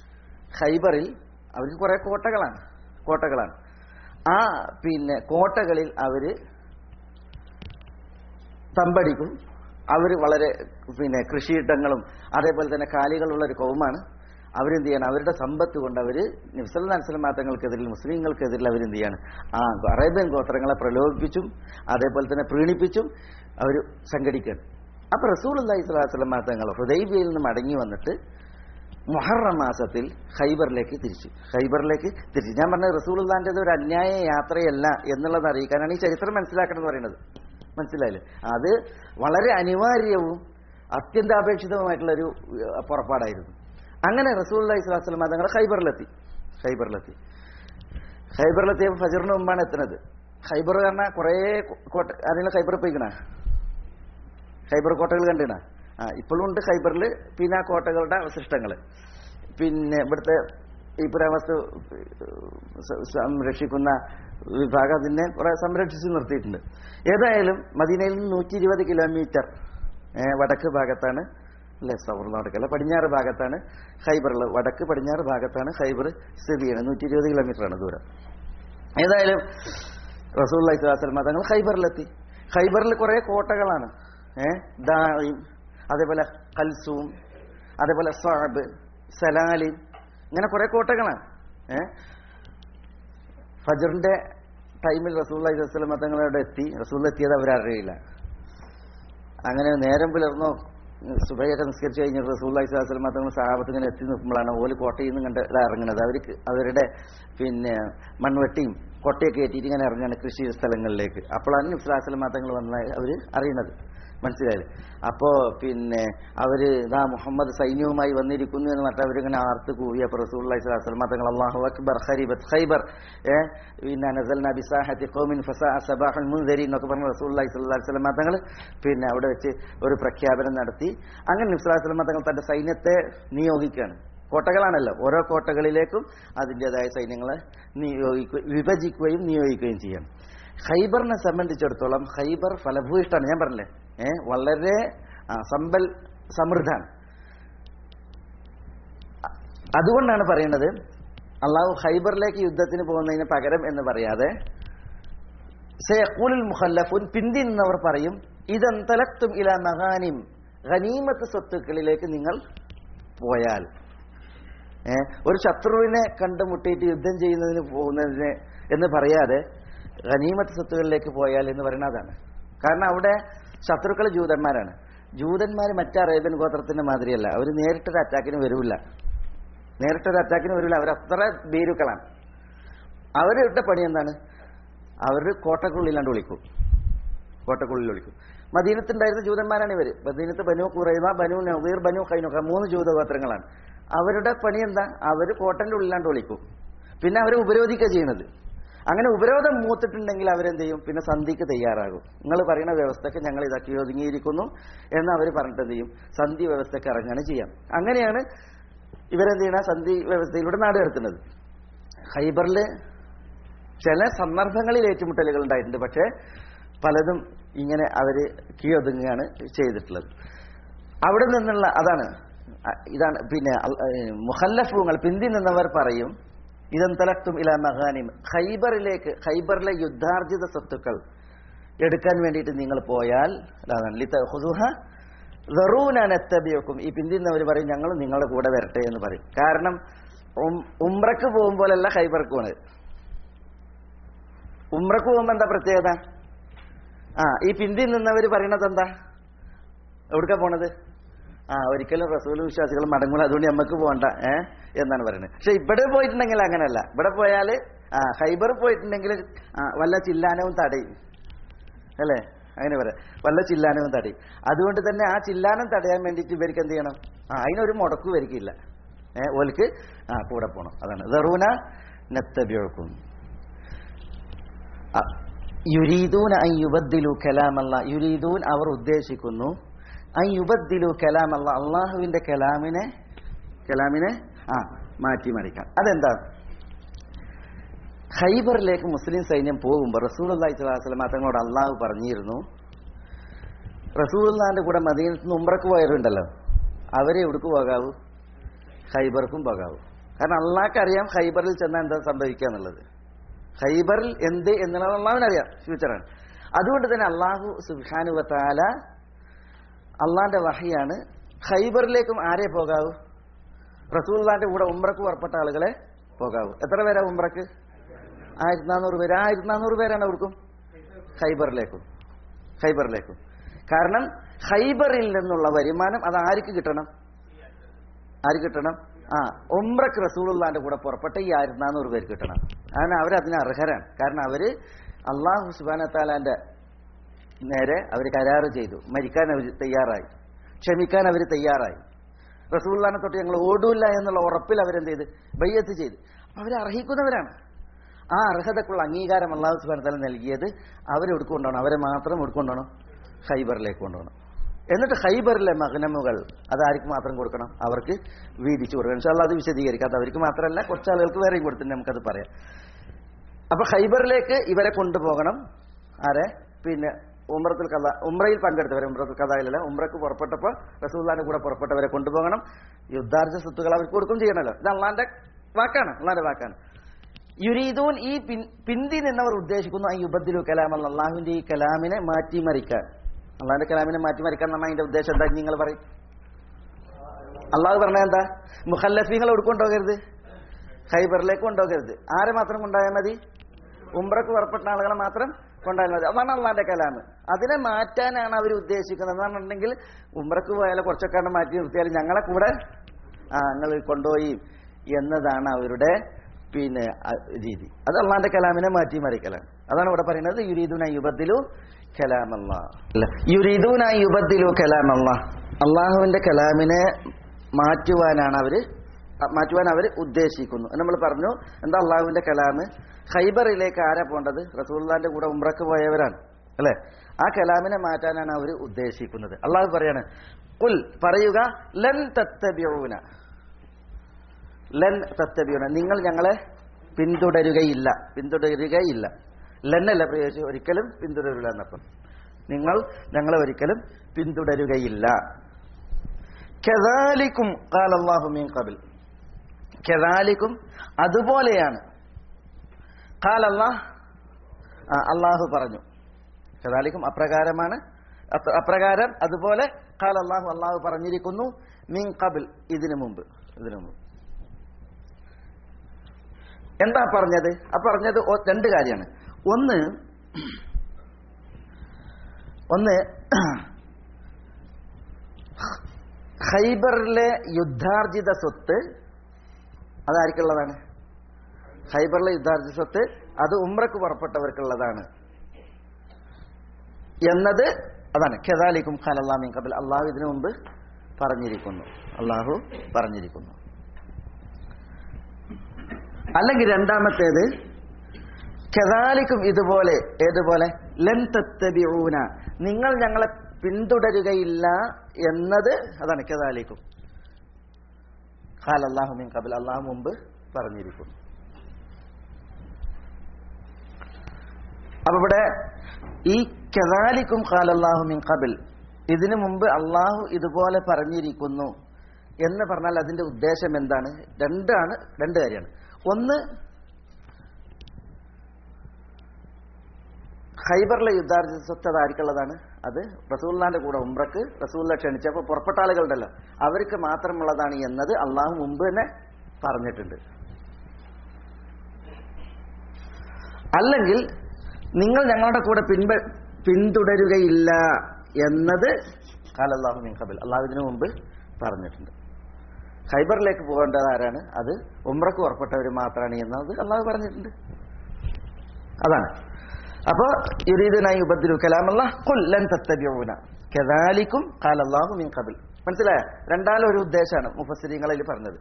B: ഖൈബറിൽ അവർക്ക് കുറെ കോട്ടകളാണ് കോട്ടകളാണ് ആ പിന്നെ കോട്ടകളിൽ അവര് തമ്പടിക്കും അവർ വളരെ പിന്നെ കൃഷിയിടങ്ങളും അതേപോലെ തന്നെ കാലികളുള്ള ഒരു കൗമാണ് അവരെന്ത് ചെയ്യണം അവരുടെ സമ്പത്ത് കൊണ്ട് അവർ നിസ്ലാൻസലമാത്തങ്ങൾക്കെതിരിൽ മുസ്ലിങ്ങൾക്കെതിരിൽ അവരെന്ത് ചെയ്യാണ് ആ അറേബ്യൻ ഗോത്രങ്ങളെ പ്രലോഭിപ്പിച്ചും അതേപോലെ തന്നെ പ്രീണിപ്പിച്ചും അവർ സംഘടിക്കുകയാണ് അപ്പൊ റസൂൽ അള്ളഹി സ്വലാസ്ലം തങ്ങൾ ഹുദൈബിയയിൽ നിന്ന് മടങ്ങി വന്നിട്ട് മുഹറം മാസത്തിൽ ഖൈബറിലേക്ക് തിരിച്ചു ഖൈബറിലേക്ക് തിരിച്ചു ഞാൻ പറഞ്ഞത് റസൂൽദാന്റേത് ഒരു അന്യായ യാത്രയല്ല എന്നുള്ളത് അറിയിക്കാനാണ് ഈ ചരിത്രം മനസ്സിലാക്കണം എന്ന് പറയുന്നത് മനസ്സിലായില്ലേ അത് വളരെ അനിവാര്യവും അത്യന്താപേക്ഷിതവുമായിട്ടുള്ള ഒരു ഏഹ്, പുറപ്പാടായിരുന്നു അങ്ങനെ റസൂൽ അലൈഹി സ്വലാസ്ലം തങ്ങൾ ഖൈബറിലെത്തി ഖൈബറിലെത്തി ഖൈബറിലെത്തിയപ്പോൾ ഫജറിന് മുമ്പാണ് എത്തുന്നത് ഖൈബർ പറഞ്ഞാൽ കുറേ കോട്ട ആരെങ്കിലും ഖൈബർ പോയിക്കണ ഖൈബർ കോട്ടകൾ കണ്ടിണ ആ ഇപ്പോഴും ഉണ്ട് ഖൈബറിൽ പിന്നെ ആ കോട്ടകളുടെ അവശിഷ്ടങ്ങൾ പിന്നെ ഇവിടുത്തെ ഈ പുരാവസ്തു സ- സംരക്ഷിക്കുന്ന വിഭാഗം അതിനെ കുറെ സംരക്ഷിച്ച് നിർത്തിയിട്ടുണ്ട് ഏതായാലും മദീനയിൽ നിന്ന് നൂറ്റി ഇരുപത് കിലോമീറ്റർ ഏ, വടക്ക് ഭാഗത്താണ് അല്ലെ സവർണ വടക്കല്ല പടിഞ്ഞാറ് ഭാഗത്താണ് ഖൈബർ ഉള്ളത് വടക്ക് പടിഞ്ഞാറ് ഭാഗത്താണ് ഖൈബർ സ്ഥിതി ചെയ്യുന്നത് നൂറ്റി ഇരുപത് കിലോമീറ്ററാണ് ദൂരം ഏതായാലും റസൂൽ അലൈഹിസ്ലാം തങ്ങൾ ഖൈബറിലെത്തി ഖൈബറിൽ കുറെ കോട്ടകളാണ് ഏഹ് ദായിം അതേപോലെ കൽസൂം അതേപോലെ സാബ് സലാലിൻ ഇങ്ങനെ കുറെ കോട്ടകളാണ് ഏഹ് ഫജറിന്റെ ടൈമിൽ റസൂൽ അലൈഹി സ്വലം തങ്ങളവിടെ എത്തി റസൂൽ എത്തിയത് അവരറിയില്ല അങ്ങനെ നേരം പുലർന്നോ സുബൈയൊക്കെ നിസ്കരിച്ചു കഴിഞ്ഞിട്ട് റസൂൽ അലൈഹി സ്വലം തങ്ങൾ സഹാബത്ത് ഇങ്ങനെ എത്തി നിൽക്കുമ്പോഴാണ് ഓല് കോട്ടയിൽ നിന്ന് കണ്ട് ഇതാ ഇറങ്ങുന്നത് അവർക്ക് അവരുടെ പിന്നെ മൺവെട്ടിയും കൊട്ടയൊക്കെ ഏറ്റിട്ട് ഇങ്ങനെ ഇറങ്ങാണ് കൃഷി സ്ഥലങ്ങളിലേക്ക് അപ്പോഴാണ് ഇസ്ലാസ്ലം തങ്ങൾ വന്ന അവർ അറിയുന്നത് മനസ്സിലായില്ലേ അപ്പോ പിന്നെ അവര് ഇതാ മുഹമ്മദ് സൈന്യവുമായി വന്നിരിക്കുന്നു എന്ന് പറഞ്ഞിട്ട് അവരിങ്ങനെ ആർത്ത് കൂവി അപ്പൊ റസൂൽ സ്വലാസ്ലം തങ്ങൾ അള്ളാഹു അക്ബർ ഖരീബത്ത് ഖൈബർ ഏ പിന്നെ നസൽന ബിസാഹത്തി ഖൗമിൻ ഫസാ സബാഹുൽ മുൻദരി എന്നൊക്കെ പറഞ്ഞ റസൂൽ സ്വല്ലല്ലാഹി വസല്ലം തങ്ങൾ പിന്നെ അവിടെ വെച്ച് ഒരു പ്രഖ്യാപനം നടത്തി അങ്ങനെ നിസ്ലാസ്ലം തങ്ങൾ തന്റെ സൈന്യത്തെ നിയോഗിക്കുകയാണ് കോട്ടകളാണല്ലോ ഓരോ കോട്ടകളിലേക്കും അതിൻ്റെതായ സൈന്യങ്ങളെ നിയോഗിക്കുക വിഭജിക്കുകയും നിയോഗിക്കുകയും ചെയ്യാം ഖൈബറിനെ സംബന്ധിച്ചിടത്തോളം ഖൈബർ ഫലഭൂയിഷ്ടാണ് ഞാൻ പറഞ്ഞില്ലേ ഏ വളരെ ആ, സമ്പൽ സമൃദ്ധാണ് അതുകൊണ്ടാണ് പറയുന്നത് അള്ളാഹു ഖൈബറിലേക്ക് യുദ്ധത്തിന് പോകുന്നതിന് പകരം എന്ന് പറയാതെ സയഖൂലുൽ മുഖല്ലഫുൻ പിന്തി നിന്നവർ പറയും ഇതെന്തലക്തും ഇല മഹാനിം ഖനീമത്ത് സ്വത്തുക്കളിലേക്ക് നിങ്ങൾ പോയാൽ ഏ, ഒരു ശത്രുവിനെ കണ്ടുമുട്ടിയിട്ട് യുദ്ധം ചെയ്യുന്നതിന് പോകുന്നതിന് എന്ന് പറയാതെ ഖനീമത്ത് സ്വത്തുക്കളിലേക്ക് പോയാൽ എന്ന് പറയുന്നത് അതാണ് കാരണം അവിടെ ശത്രുക്കൾ ജൂതന്മാരാണ് ജൂതന്മാർ മറ്റേ അറേബ്യൻ ഗോത്രത്തിന്റെ മാതിരിയല്ല അവർ നേരിട്ടൊരു അറ്റാക്കിന് വരില്ല നേരിട്ടൊരു അറ്റാക്കിന് വരില്ല അവർ അത്ര ഭീരുക്കളാണ് അവരുടെ പണി എന്താണ് അവർ കോട്ടക്കുള്ളിലാണ്ട് വിളിക്കും കോട്ടക്കുള്ളിൽ വിളിക്കും മദീനത്തുണ്ടായിരുന്ന ജൂതന്മാരാണ് ഇവർ മദീനത്ത് ബനു കുറൈമ ബനു നവീർ ബനു കൈനുക മൂന്ന് ജൂതഗോത്രങ്ങളാണ് അവരുടെ പണി എന്താ അവർ കോട്ടന്റെ ഉള്ളിലാണ്ട് വിളിക്കും പിന്നെ അവരെ ഉപരോധിക്കുക ചെയ്യുന്നത് അങ്ങനെ ഉപരോധം മൂത്തിട്ടുണ്ടെങ്കിൽ അവരെന്ത് ചെയ്യും പിന്നെ സന്ധിക്ക് തയ്യാറാകും നിങ്ങൾ പറയുന്ന വ്യവസ്ഥക്ക് ഞങ്ങൾ ഇതാക്കി ഒതുങ്ങിയിരിക്കുന്നു എന്ന് അവർ പറഞ്ഞിട്ട് എന്ത് ചെയ്യും സന്ധി വ്യവസ്ഥക്ക് ഇറങ്ങാണ് ചെയ്യാം അങ്ങനെയാണ് ഇവരെന്ത് ചെയ്യണ സന്ധി വ്യവസ്ഥയിലൂടെ നാട് കടത്തുന്നത് ഹൈബറിൽ ചില സന്ദർഭങ്ങളിൽ ഏറ്റുമുട്ടലുകൾ ഉണ്ടായിട്ടുണ്ട് പക്ഷേ പലതും ഇങ്ങനെ അവര് കീഴൊതുങ്ങുകയാണ് ചെയ്തിട്ടുള്ളത് അവിടെ നിന്നുള്ള അതാണ് അ- ഇതാണ് പിന്നെ അൽ- ഏ, മുഹല്ലഫുങ്ങൾ പിന്തി നിന്നവർ പറയും ഇതെന്തലക്തും ഇല മഹാനിം ഖൈബറിലേക്ക് ഖൈബറിലെ യുദ്ധാർജിത സ്വത്തുക്കൾ എടുക്കാൻ വേണ്ടിയിട്ട് നിങ്ങൾ പോയാൽ അതാണ് ലിതഖുദുഹ ദറൂന നത്തബിയക്കും ഈ പിന്തിന്നവർ പറയും ഞങ്ങൾ നിങ്ങളുടെ കൂടെ വരട്ടെ എന്ന് പറയും കാരണം ഉം- ഉംറക്ക് പോകുമ്പോലല്ല ഖൈബർക്ക് പോണത് ഉംറക്ക് പോകുമ്പോ എന്താ പ്രത്യേകത ആ ഈ പിന്തി നിന്നവർ പറയണത് എന്താ എവിടുക്കാ പോണത് ആ ഒരിക്കലും റസൂൽ വിശ്വാസികൾ മടങ്ങൂല അതുകൊണ്ട് നമുക്ക് പോകണ്ട ഏ എന്നാണ് പറയുന്നത് പക്ഷെ ഇവിടെ പോയിട്ടുണ്ടെങ്കിൽ അങ്ങനെയല്ല ഇവിടെ പോയാൽ ആ ഹൈബർ പോയിട്ടുണ്ടെങ്കിൽ ആ, വല്ല ചില്ലാനവും തടയും അല്ലേ അങ്ങനെ പറയാം വല്ല ചില്ലാനവും തടയും അതുകൊണ്ട് തന്നെ ആ ചില്ലാനം തടയാൻ വേണ്ടിയിട്ട് ഇവർക്ക് എന്ത് ചെയ്യണം ആ അതിനൊരു മുടക്കും ഇവർക്കില്ല ഏഹ് ഓൽക്ക് ആ കൂടെ പോകണം അതാണ് ദറൂന നെത്തബിഴക്കും യുരീദൂൻ ഐ യുബദ്ദിലു കലാമല്ല യുരീദൂൻ അവർ ഉദ്ദേശിക്കുന്നു ഐ യുബദ്ദിലു കലാമല്ല അള്ളാഹുവിന്റെ കലാമിനെ കലാമിനെ ആ മാറ്റിമറിക്കാം അതെന്താ ഖൈബറിലേക്ക് മുസ്ലിം സൈന്യം പോകുമ്പോൾ റസൂൽ അള്ളാഹി സ്വലാസ്ലം തങ്ങളോട് അള്ളാഹു പറഞ്ഞിരുന്നു റസൂൽന്റെ കൂടെ മദീനത്ത് നിന്ന് ഉംറക്ക് പോയവരുണ്ടല്ലോ അവരെ എവിടേക്ക് പോകാവൂ ഖൈബർക്കും പോകാവൂ കാരണം അള്ളാഹ്ക്ക് അറിയാം ഖൈബറിൽ ചെന്നാൽ എന്താ സംഭവിക്കുക എന്നുള്ളത് ഖൈബറിൽ എന്ത് എന്നുള്ളത് അള്ളാഹുവിനറിയാം ഫ്യൂച്ചറാണ് അതുകൊണ്ട് തന്നെ അള്ളാഹു സുബാനുവത്താല അള്ളാന്റെ വഹയാണ് ഖൈബറിലേക്കും ആരെ പോകാവൂ റസൂൽദാന്റെ കൂടെ ഉംറക്ക് പുറപ്പെട്ട ആളുകളെ പോകാവൂ എത്ര പേരാ ഉംറക്ക് ആയിരത്തി നാനൂറ് പേര് ആയിരത്തി നാനൂറ് പേരാണ് അവർക്കും ഖൈബറിലേക്കും ഖൈബറിലേക്കും കാരണം ഖൈബറിൽ നിന്നുള്ള വരുമാനം അത് ആർക്ക് കിട്ടണം ആര് കിട്ടണം ആ ഉംറക്ക് റസൂലുള്ളാന്റെ കൂടെ പുറപ്പെട്ട ഈ ആയിരത്തി നാനൂറ് പേര് കിട്ടണം അങ്ങനെ അവരതിന് അർഹരാണ് കാരണം അവര് അള്ളാഹു സുബാന താലാന്റെ നേരെ അവർ കരാറ് ചെയ്തു മരിക്കാൻ അവർ തയ്യാറായി ക്ഷമിക്കാൻ അവർ തയ്യാറായി റസൂള്ളാനെ തൊട്ട് ഞങ്ങൾ ഓടൂല്ല എന്നുള്ള ഉറപ്പിൽ അവരെന്ത് ചെയ്ത് ബയ്യത്ത് ചെയ്ത് അപ്പൊ അവർ അർഹിക്കുന്നവരാണ് ആ അർഹതക്കുള്ള അംഗീകാരം അള്ളാഹു സുബാന താല നൽകിയത് അവരെ എടുക്കൊണ്ടോണം അവരെ മാത്രം എടുക്കൊണ്ടോണം ഖൈബറിലേക്ക് കൊണ്ടുപോകണം എന്നിട്ട് ഖൈബറിലെ മഗ്നമുകൾ അത് ആർക്ക് മാത്രം കൊടുക്കണം അവർക്ക് വീതിച്ചു കൊടുക്കണം ഇൻഷാല്ലാ അത് വിശദീകരിക്കാത്ത അവർക്ക് മാത്രമല്ല കുറച്ച് ആളുകൾക്ക് വേറെയും കൊടുത്തിട്ട് നമുക്കത് പറയാം അപ്പൊ ഖൈബറിലേക്ക് ഇവരെ കൊണ്ടുപോകണം ആരെ പിന്നെ ഉമ്രത്തുൽ കഥ ഉമ്രയിൽ പങ്കെടുത്തവരെ ഉമ്രത്തുൽ കഥയിലല്ല ഉമ്രക്ക് പുറപ്പെട്ടപ്പോൾ റസൂല്ലാന്റെ കൂടെ പുറപ്പെട്ടവരെ കൊണ്ടുപോകണം യുദ്ധാർജ സ്വത്തുക്കൾ അവർക്ക് കൊടുക്കും ചെയ്യണമല്ലോ ഇത് അള്ളാന്റെ വാക്കാണ് അള്ളാന്റെ വാക്കാണ് യുരീദൂൻ ഈ പിൻ- പിന്തി നിന്നവർ ഉദ്ദേശിക്കുന്നു ഈ യുബദ്ദിലു കലാം അല്ല അള്ളാഹുവിന്റെ ഈ കലാമിനെ മാറ്റിമറിക്കാൻ അള്ളാഹിന്റെ കലാമിനെ മാറ്റിമറിക്കാൻ എന്നാണ് അതിന്റെ ഉദ്ദേശം എന്താ നിങ്ങൾ പറയും അള്ളാഹു പറഞ്ഞ എന്താ മുഹല്ലഫീങ്ങൾ കൊണ്ടുപോകരുത് ഖൈബറിലേക്ക് കൊണ്ടുപോകരുത് ആരെ മാത്രം കൊണ്ടുപോയാൽ മതി ഉംറക്ക് പുറപ്പെട്ട ആളുകളെ മാത്രം കൊണ്ടുപോയാൽ മതി അതാണ് അള്ളാന്റെ കലാമ് അതിനെ മാറ്റാനാണ് അവർ ഉദ്ദേശിക്കുന്നത് എന്നാണെന്നുണ്ടെങ്കിൽ ഉംറക്ക് പോയാൽ കുറച്ചൊക്കെ അങ്ങട് മാറ്റി നിർത്തിയാൽ ഞങ്ങളെ കൂടെ ആ നിങ്ങൾ കൊണ്ടുപോയി എന്നതാണ് അവരുടെ പിന്നെ അ, രീതി അത് അള്ളാന്റെ കലാമിനെ മാറ്റി മറിക്കലാണ് അതാണ് ഇവിടെ പറയുന്നത് യുരീദുന യുബദ്ദിലു കലാമല്ല യുരീദുന യുബദ്ദിലു കലാമല്ല അള്ളാഹുവിന്റെ കലാമിനെ മാറ്റുവാനാണ് അവര് അ- മാറ്റുവാൻ അവർ ഉദ്ദേശിക്കുന്നു എന്ന് നമ്മൾ പറഞ്ഞു എന്താ അള്ളാഹുവിന്റെ കലാമ് ഖൈബറിലേക്ക് ആരാ പോണ്ടത് റസൂള്ളാന്റെ കൂടെ ഉംറക്ക് പോയവരാണ് അല്ലെ ആ കലാമിനെ മാറ്റാനാണ് അവർ ഉദ്ദേശിക്കുന്നത് അള്ളാഹു പറയാണ് കുൽ പറയുക ലൻ തത്തബിയൂന ലൻ തത്തബിയുന നിങ്ങൾ ഞങ്ങളെ പിന്തുടരുകയില്ല പിന്തുടരുകയില്ല ലന്നല്ല പ്രയോഗിച്ച് ഒരിക്കലും പിന്തുടരില്ല എന്നർത്ഥം നിങ്ങൾ ഞങ്ങളെ ഒരിക്കലും പിന്തുടരുകയില്ല കെതാലിക്കും കാലല്ലാഹു മീൻ കബിൽ കെതാലിക്കും അതുപോലെയാണ് കാലല്ലാഹ് അള്ളാഹു പറഞ്ഞു കദാലിക്കും അപ്രകാരമാണ് അപ്ര- അപ്രകാരം അതുപോലെ കാൽ അള്ളാഹു അള്ളാഹു പറഞ്ഞിരിക്കുന്നു മീൻ കബിൽ ഇതിനു മുമ്പ് ഇതിനു മുമ്പ് എന്താ പറഞ്ഞത് ആ പറഞ്ഞത് ഒ- രണ്ട് കാര്യമാണ് ഒന്ന് ഒന്ന് ഖൈബറിലെ യുദ്ധാർജിത സ്വത്ത് അതാർക്കുള്ളതാണ് ഖൈബറിലെ യുദ്ധാർജിത സ്വത്ത് അത് ഉമ്രക്ക് പുറപ്പെട്ടവർക്കുള്ളതാണ് എന്നത് അതാണ് ഖെദാലിക്കും ഖലല്ലാമീൻ കബൽ അള്ളാഹു ഇതിനു മുമ്പ് പറഞ്ഞിരിക്കുന്നു അള്ളാഹു പറഞ്ഞിരിക്കുന്നു അല്ലെങ്കിൽ രണ്ടാമത്തേത് ഖെദാലിക്കും ഇതുപോലെ ഏതുപോലെ ലൻ തത്തബിഊന നിങ്ങൾ ഞങ്ങളെ പിന്തുടരുകയില്ല എന്നത് അതാണ് ഖെദാലിക്കും ഖാൽ അള്ളാഹു മീൻ കബൽ അള്ളാഹു മുമ്പ് പറഞ്ഞിരിക്കുന്നു അപ്പൊ ഇവിടെ ഈ കദാലിക്കും ഖാലല്ലാഹു മിൻ ഖബൽ ഇതിനു മുമ്പ് അള്ളാഹു ഇതുപോലെ പറഞ്ഞിരിക്കുന്നു എന്ന് പറഞ്ഞാൽ അതിന്റെ ഉദ്ദേശം എന്താണ് രണ്ടാണ് രണ്ട് കാര്യമാണ് ഒന്ന് ഖൈബറിലെ യുദ്ധാർജിത സ്വത്ത് അത് ആർക്കുള്ളതാണ് അത് റസൂല്ലാന്റെ കൂടെ ഉംറക്ക് റസൂല്ല ക്ഷണിച്ചപ്പോൾ പുറപ്പെട്ട ആളുകളുണ്ടല്ലോ അവർക്ക് മാത്രമുള്ളതാണ് എന്നത് അള്ളാഹു മുമ്പ് തന്നെ പറഞ്ഞിട്ടുണ്ട് അല്ലെങ്കിൽ നിങ്ങൾ ഞങ്ങളുടെ കൂടെ പിൻപ പിന്തുടരുകയില്ല എന്നത് കാലല്ലാഹു മിൻ ഖബൽ അള്ളാഹു ഇതിനു മുമ്പ് പറഞ്ഞിട്ടുണ്ട് ഖൈബറിലേക്ക് പോകേണ്ടത് ആരാണ് അത് ഉമ്രക്ക് പുറപ്പെട്ടവർ മാത്രമാണ് എന്നത് അള്ളാഹു പറഞ്ഞിട്ടുണ്ട് അതാണ് അപ്പോ യുരീദനായി ഉപദ്രു കലാമല്ല കൊല്ലൻ തത്തബ്യൂന കദാലിക്കും കാലല്ലാഹു മിൻ ഖബൽ മനസ്സിലായ രണ്ടാലും ഒരു ഉദ്ദേശമാണ് മുഫസ്സിരിങ്ങളിൽ പറഞ്ഞത്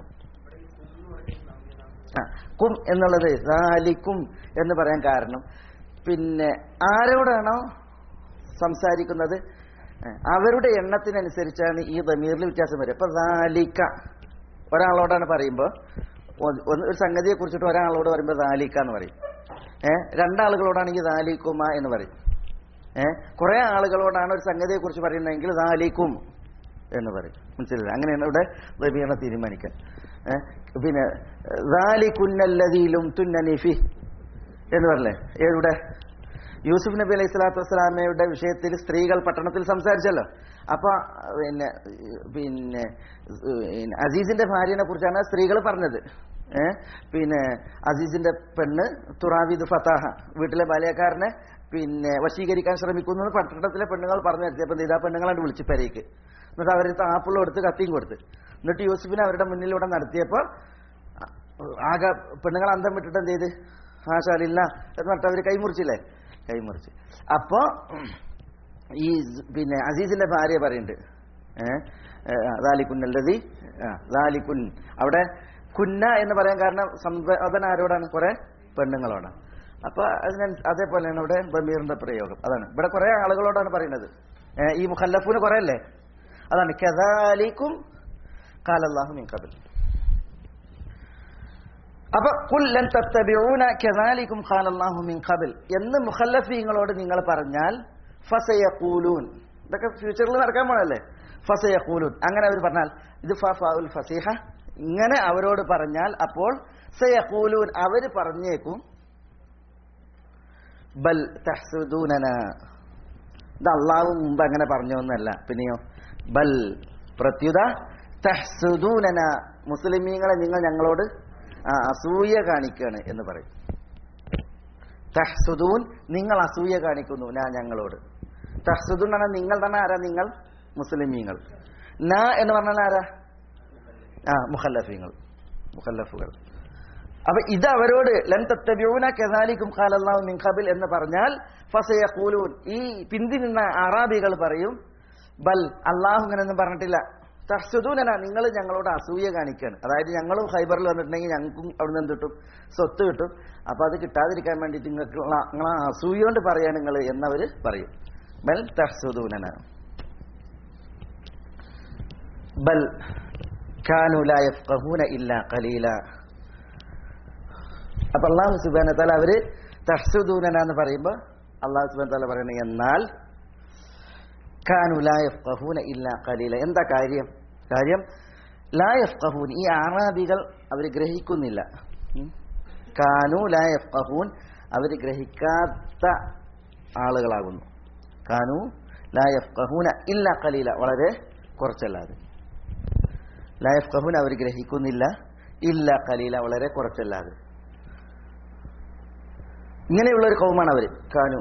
B: ആ, കും എന്നുള്ളത് ദാലിക്കും എന്ന് പറയാൻ കാരണം പിന്നെ ആരോടാണോ സംസാരിക്കുന്നത് ഏ, അവരുടെ എണ്ണത്തിനനുസരിച്ചാണ് ഈ ദമീറിൽ വ്യത്യാസം വരിക അപ്പൊ ദാലിക്ക ഒരാളോടാണ് പറയുമ്പോൾ ഒന്ന് ഒരു സംഗതിയെ കുറിച്ചിട്ട് ഒരാളോട് പറയുമ്പോൾ ദാലിക്ക എന്ന് പറയും ഏഹ് രണ്ടാളുകളോടാണെങ്കിൽ ദാലിക്കുമ എന്ന് പറയും ഏഹ് കുറെ ആളുകളോടാണ് ഒരു സംഗതിയെ കുറിച്ച് പറയുന്നതെങ്കിൽ ദാലിക്കും എന്ന് പറയും മനസ്സിലായില്ല അങ്ങനെയാണ് ഇവിടെ ദബീറിനെ തീരുമാനിക്കാൻ ഏഹ് പിന്നെ ദാലിക്കുന്നല്ലതിയിലും തുന്നനിഫി എന്ന് പറഞ്ഞേ എവിടെ യൂസുഫ് നബി അലൈഹി സ്വലാത്തു വസ്സലാമയുടെ വിഷയത്തിൽ സ്ത്രീകൾ പട്ടണത്തിൽ സംസാരിച്ചല്ലോ അപ്പൊ പിന്നെ പിന്നെ പിന്നെ അസീസിന്റെ ഭാര്യനെ കുറിച്ചാണ് സ്ത്രീകൾ പറഞ്ഞത് ഏ പിന്നെ അസീസിന്റെ പെണ്ണ് തുറാവിദ് ഫത്താഹ വീട്ടിലെ ബാല്യക്കാരനെ പിന്നെ വശീകരിക്കാൻ ശ്രമിക്കുന്നു എന്ന് പട്ടണത്തിലെ പെണ്ണുങ്ങൾ പറഞ്ഞു നിർത്തിയപ്പോൾ ഇതാ പെണ്ണുങ്ങളാണ്ട് വിളിച്ചു പെരയ്ക്ക് എന്നിട്ട് അവർ ആപ്പിളും എടുത്ത് കത്തിയും കൊടുത്ത് എന്നിട്ട് യൂസുഫിനെ അവരുടെ മുന്നിലൂടെ നടത്തിയപ്പോൾ ആകെ പെണ്ണുങ്ങൾ അന്തം വിട്ടിട്ട് എന്ത് ചെയ്ത് ആശാലില്ല എന്ന് പറഞ്ഞിട്ട് അവർ കൈമുറിച്ചില്ലേ കൈമുറിച്ച് അപ്പോ ഈ പിന്നെ അസീസിന്റെ ഭാര്യ പറയുന്നുണ്ട് ഏഹ് ദാലിക്കുൻ അവിടെ കുന്ന എന്ന് പറയാൻ കാരണം സംവേദന ആരോടാണ് കുറെ പെണ്ണുങ്ങളോടാണ് അപ്പൊ അതിന അതേപോലെയാണ് ഇവിടെ ബമീറിന്റെ പ്രയോഗം അതാണ് ഇവിടെ കുറെ ആളുകളോടാണ് പറയുന്നത് ഏഹ് ഈ മുഖല്ലഫൂന് കുറെ അല്ലേ അതാണ് കദാലിക്കും കാലല്ലാഹു മിൻ കബിൽ അപ്പൊ കുല്ലൻ തത്തബിഊന കദാലിക്കും ഖാലല്ലാഹു മിൻ ഖബൽ എന്ന് മുഖല്ലഫീങ്ങളോട് നിങ്ങൾ പറഞ്ഞാൽ ഫസയഖൂലൂൻ ഇതൊക്കെ ഫ്യൂച്ചറിൽ നടക്കാൻ പോണല്ലേ ഫസയഖൂലൂൻ അങ്ങനെ അവർ പറഞ്ഞാൽ ഇത് ഫാഫാഉൽ ഫസീഹ ഇങ്ങനെ അവരോട് പറഞ്ഞാൽ അപ്പോൾ സയഖൂലൂൻ അവർ പറഞ്ഞേക്കും ബൽ തഹ്സുദൂനന ഇത് അള്ളാഹു മുമ്പ് അങ്ങനെ പറഞ്ഞൊന്നല്ല പിന്നെയോ ബൽ പ്രത്യുത തഹ്സുദൂനന മുസ്ലിമീങ്ങളെ നിങ്ങൾ ഞങ്ങളോട് ആ, അസൂയ കാണിക്കാണ് എന്ന് പറയും തഹ്സുദൂൻ നിങ്ങൾ അസൂയ കാണിക്കുന്നു നാ ഞങ്ങളോട് തഹ്സുദൂൻ ആണ് നിങ്ങൾ തന്നെ ആരാ നിങ്ങൾ മുസ്ലിമീങ്ങൾ നാ എന്ന് പറഞ്ഞാൽ ആരാ ആ മുഖല്ലഫീങ്ങൾ മുഖല്ലഫുകൾ അപ്പൊ ഇത് അവരോട് ലൻ തത്തബ്യൂന കെസാലിക്കും ഖാലല്ലാഹു മിൻ ഖബിൽ എന്ന് പറഞ്ഞാൽ ഫസയഖൂലൂൻ ഈ പിന്തി നിന്ന അറാബികൾ പറയും ബൽ അള്ളാഹു ഇങ്ങനെയൊന്നും പറഞ്ഞിട്ടില്ല തഹ്സുദൂനന നിങ്ങൾ ഞങ്ങളോട് അസൂയ കാണിക്കാണ് അതായത് ഞങ്ങളും ഹൈബറിൽ വന്നിട്ടുണ്ടെങ്കിൽ ഞങ്ങൾക്കും അവിടെ നിന്ന് കിട്ടും സ്വത്ത് കിട്ടും അപ്പൊ അത് കിട്ടാതിരിക്കാൻ വേണ്ടിയിട്ട് നിങ്ങൾക്ക് നിങ്ങൾ അസൂയ കൊണ്ട് പറയാൻ നിങ്ങൾ എന്നവര് പറയും ബൽ തഹ്സുദൂനന ബൽ കാനു ലാ യഫ്ഖഹൂന ഇല്ലാ ഖലീല അപ്പൊ അള്ളാഹു സുബാന താല അവര് തഹ്സുദൂനന എന്ന് പറയുമ്പോൾ അള്ളാഹു സുബാന താല പറയുന്നത് എന്നാൽ കാനു ലാ യഫ്ഖഹൂന ഇല്ലാ ഖലീല എന്താ കാര്യം കാര്യം ലാ യഫ്ഖഹൂൻ ഈ ആറാബികൾ അവർ ഗ്രഹിക്കുന്നില്ല ഉം. കാനു ലാ യഫ്ഖഹൂൻ അവർ ഗ്രഹിക്കാത്ത ആളുകളാകുന്നു കാനു ലാ യഫ്ഖഹൂന ഇല്ല ഖലീല വളരെ കുറച്ചല്ലാതെ ലാ യഫ്ഖഹൂൻ അവർ ഗ്രഹിക്കുന്നില്ല ഇല്ല ഖലീല വളരെ കുറച്ചല്ലാതെ ഇങ്ങനെയുള്ള ഒരു കൗമാണ് അവർ കാനു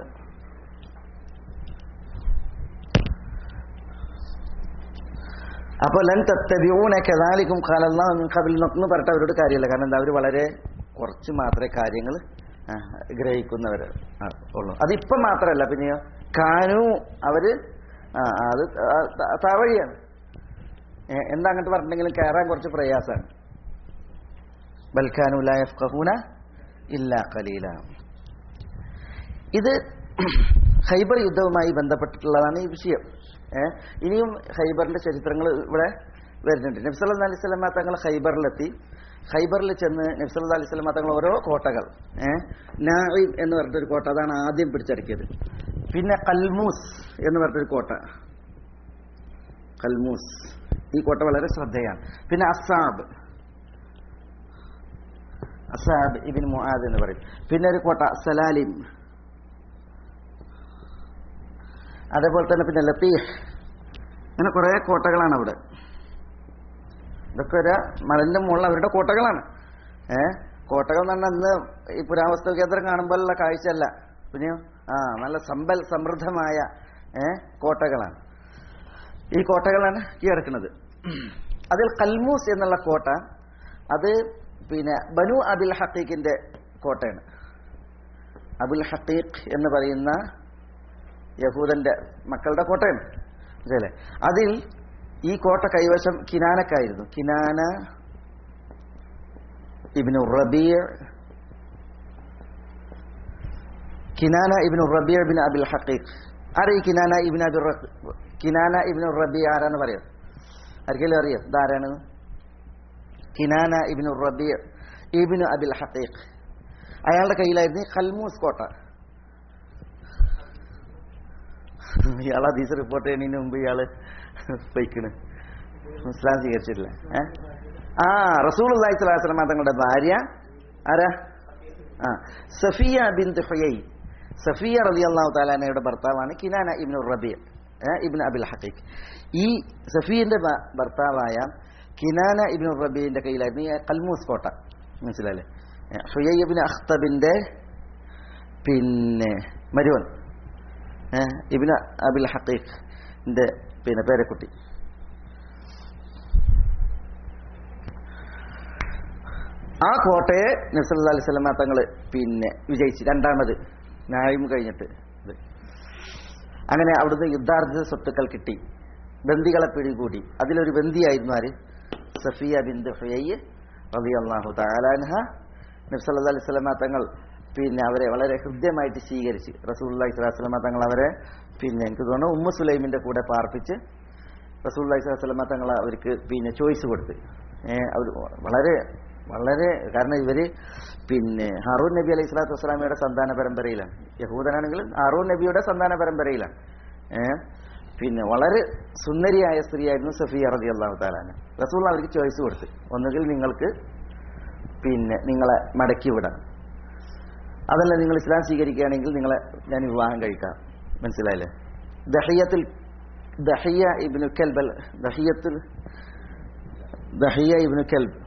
B: അപ്പോൾ ലൻ തത്തബിഊന കദാലിക്കും ഖാലല്ലാഹു മിൻ ഖബൽ എന്ന് പറഞ്ഞിട്ട് അവരോട് കാര്യമില്ല കാരണം എന്താ അവർ വളരെ കുറച്ച് മാത്രമേ കാര്യങ്ങൾ ആ, ഗ്രഹിക്കുന്നവർ ആ, ഉള്ളൂ അതിപ്പം മാത്രമല്ല പിന്നെയോ കാനു അവര് ആ, അത് ആ, ത- താവഴിയാണ് ഏ, എന്താ അങ്ങോട്ട് പറഞ്ഞിട്ടുണ്ടെങ്കിലും കയറാൻ കുറച്ച് പ്രയാസമാണ് ബൽഖാനു ലാ യഫ്ഖഹൂന ഇല്ലാ ഖലീല ഇത് ഖൈബർ യുദ്ധവുമായി ബന്ധപ്പെട്ടിട്ടുള്ളതാണ് ഈ വിഷയം ഏ? ഇനിയും ഖൈബറിന്റെ ചരിത്രങ്ങൾ ഇവിടെ വരുന്നുണ്ട് നബ്സല്ലാ അലൈഹി സ്വലമ തങ്ങൾ ഖൈബറിലെത്തി ഖൈബറിൽ ചെന്ന് നബ്സല്ലാ അലൈഹി സ്വലമ തങ്ങൾ ഓരോ കോട്ടകൾ ഏഹ് നായിം എന്ന് പറഞ്ഞിട്ടൊരു കോട്ട അതാണ് ആദ്യം പിടിച്ചടക്കിയത് പിന്നെ കൽമൂസ് എന്ന് പറഞ്ഞിട്ടൊരു കോട്ട കൽമൂസ് ഈ കോട്ട വളരെ ശ്രദ്ധേയാണ് പിന്നെ അസാബ് അസാബ് ഇബിൻ മുആദ് എന്ന് പറയും പിന്നെ ഒരു കോട്ട സലാലിം അതേപോലെ തന്നെ പിന്നെ ലത്തീഫ് അങ്ങനെ കുറേ കോട്ടകളാണ് അവിടെ ഇതൊക്കെ ഒരു മലന്റെ മുകളിൽ അവരുടെ കോട്ടകളാണ് ഏ കോട്ടകൾ എന്ന് പറഞ്ഞാൽ ഇന്ന് ഈ പുരാവസ്തു കേന്ദ്രം കാണുമ്പോഴുള്ള കാഴ്ചയല്ല പിന്നെയോ ആ നല്ല സമ്പൽ സമൃദ്ധമായ ഏ കോട്ടകളാണ് ഈ കോട്ടകളാണ് കീഴടക്കുന്നത് അതിൽ കൽമൂസ് എന്നുള്ള കോട്ട അത് പിന്നെ ബനു അബിൽ ഹക്കീഖിന്റെ കോട്ടയാണ് അബുൽ ഹക്കീഖ് എന്ന് പറയുന്ന യഹൂദന്റെ മക്കളുടെ കോട്ടയാണ് മനസ്സിലല്ലേ അതിൽ ഈ കോട്ട കൈവശം കിനാനക്കായിരുന്നു കിനാന ഇബിനു റബീർ കിനാന ഇബിനു റബീർ ബിൻ അബിൽ ഹക്കീഖ് ആരാ ഈ കിനാന ഇബിൻ അബിൽ റ- കിനാന ഇബിനു റബി ആരാന്ന് പറയാം ആർക്കെങ്കിലും അറിയാം ഇതാരാണ് കിനാന ഇബിനു റബീർ ഇബിനു അബിൽ ഹക്കീഖ് അയാളുടെ കയ്യിലായിരുന്നു ഈ ഖൽമൂസ് കോട്ട ഇയാൾ ഹദീസ് റിപ്പോർട്ട് ചെയ്യുന്നതിന് മുമ്പ് ഇയാള് പൊയ്ക്കണ് ഇസ്ലാം സ്വീകരിച്ചിട്ടില്ല ഏ? ആ റസൂൽ സ്വലാസ്ലമ തങ്ങളുടെ ഭാര്യ ആരാ ആ സഫിയ ബിൻ ഹുയൈ സഫിയ റലി അള്ളാഹു താലാനയുടെ ഭർത്താവാണ് കിനാന ഇബ്നു റബിയ ഇബ്നു അബിൽ ഹഖീഖ് ഈ സഫിയന്റെ ഭ- ഭർത്താവായ കിനാന ഇബ്നു റബിയുടെ കയ്യിലായിരുന്നു ഈ കൽമൂസ് കോട്ട മനസ്സിലല്ലേ ഹുയൈ ഇബ്നു അഖ്തബിന്റെ പിന്നെ മരുവൻ ഏഹ് ഇബ്നു അബിൽ ഹഖീഖിന്റെ പിന്നെ പേരക്കുട്ടി ആ കോട്ടയെ നസറുല്ലാ അലൈഹി സ്വലമ തങ്ങൾ പിന്നെ വിജയിച്ച് രണ്ടാമത് ന്യായം കഴിഞ്ഞിട്ട് ഇത്. അങ്ങനെ അവിടുന്ന് യുദ്ധാർജിത സ്വത്തുക്കൾ കിട്ടി ബന്ദികളെ പിടികൂടി അതിലൊരു ബന്ദിയായിരുന്നു ആര് സഫിയ ബിന്ദു ഹുയയ്യ് റളിയല്ലാഹു തആലാൻഹ നബ്സല്ലാ അലൈഹി സ്വലമ തങ്ങൾ പിന്നെ അവരെ വളരെ ഹൃദ്യമായിട്ട് സ്വീകരിച്ച് റസൂലുള്ളാഹി സ്വല്ലല്ലാഹു അലൈഹി വസല്ലമ തങ്ങൾ അവരെ പിന്നെ എനിക്ക് തോന്നുന്നു ഉമ്മു സുലൈമിന്റെ കൂടെ പാർപ്പിച്ച് റസൂലുള്ളാഹി സ്വല്ലല്ലാഹു അലൈഹി വസല്ലമ തങ്ങൾ അവർക്ക് പിന്നെ ചോയ്സ് കൊടുത്ത് ഏഹ് അവർ വളരെ വളരെ കാരണം ഇവര് പിന്നെ ഹാറൂൻ നബി അലൈഹി സ്വലാത്തു വസ്സലാമയുടെ സന്താന പരമ്പരയിലാണ് യഹൂദനാണെങ്കിൽ ഹാറൂൻ നബിയുടെ സന്താന പരമ്പരയിലാണ് ഏഹ് പിന്നെ വളരെ സുന്ദരിയായ സ്ത്രീയായിരുന്നു സഫിയ റതി അള്ളാഹു താലാന് റസൂൾ അവർക്ക് ചോയ്സ് കൊടുത്ത് ഒന്നുകിൽ നിങ്ങൾക്ക് പിന്നെ നിങ്ങളെ മടക്കി വിടാം അതല്ല നിങ്ങൾ ഇസ്ലാം സ്വീകരിക്കുകയാണെങ്കിൽ നിങ്ങളെ ഞാൻ വിവാഹം കഴിക്കാം മനസ്സിലായില്ലേ ദഹിയത്തിൽ ദഹിയ ഇബ്നു കൽബ് അൽ- ദഹിയത്തിൽ ദഹിയ ഇബ്നു കൽബ്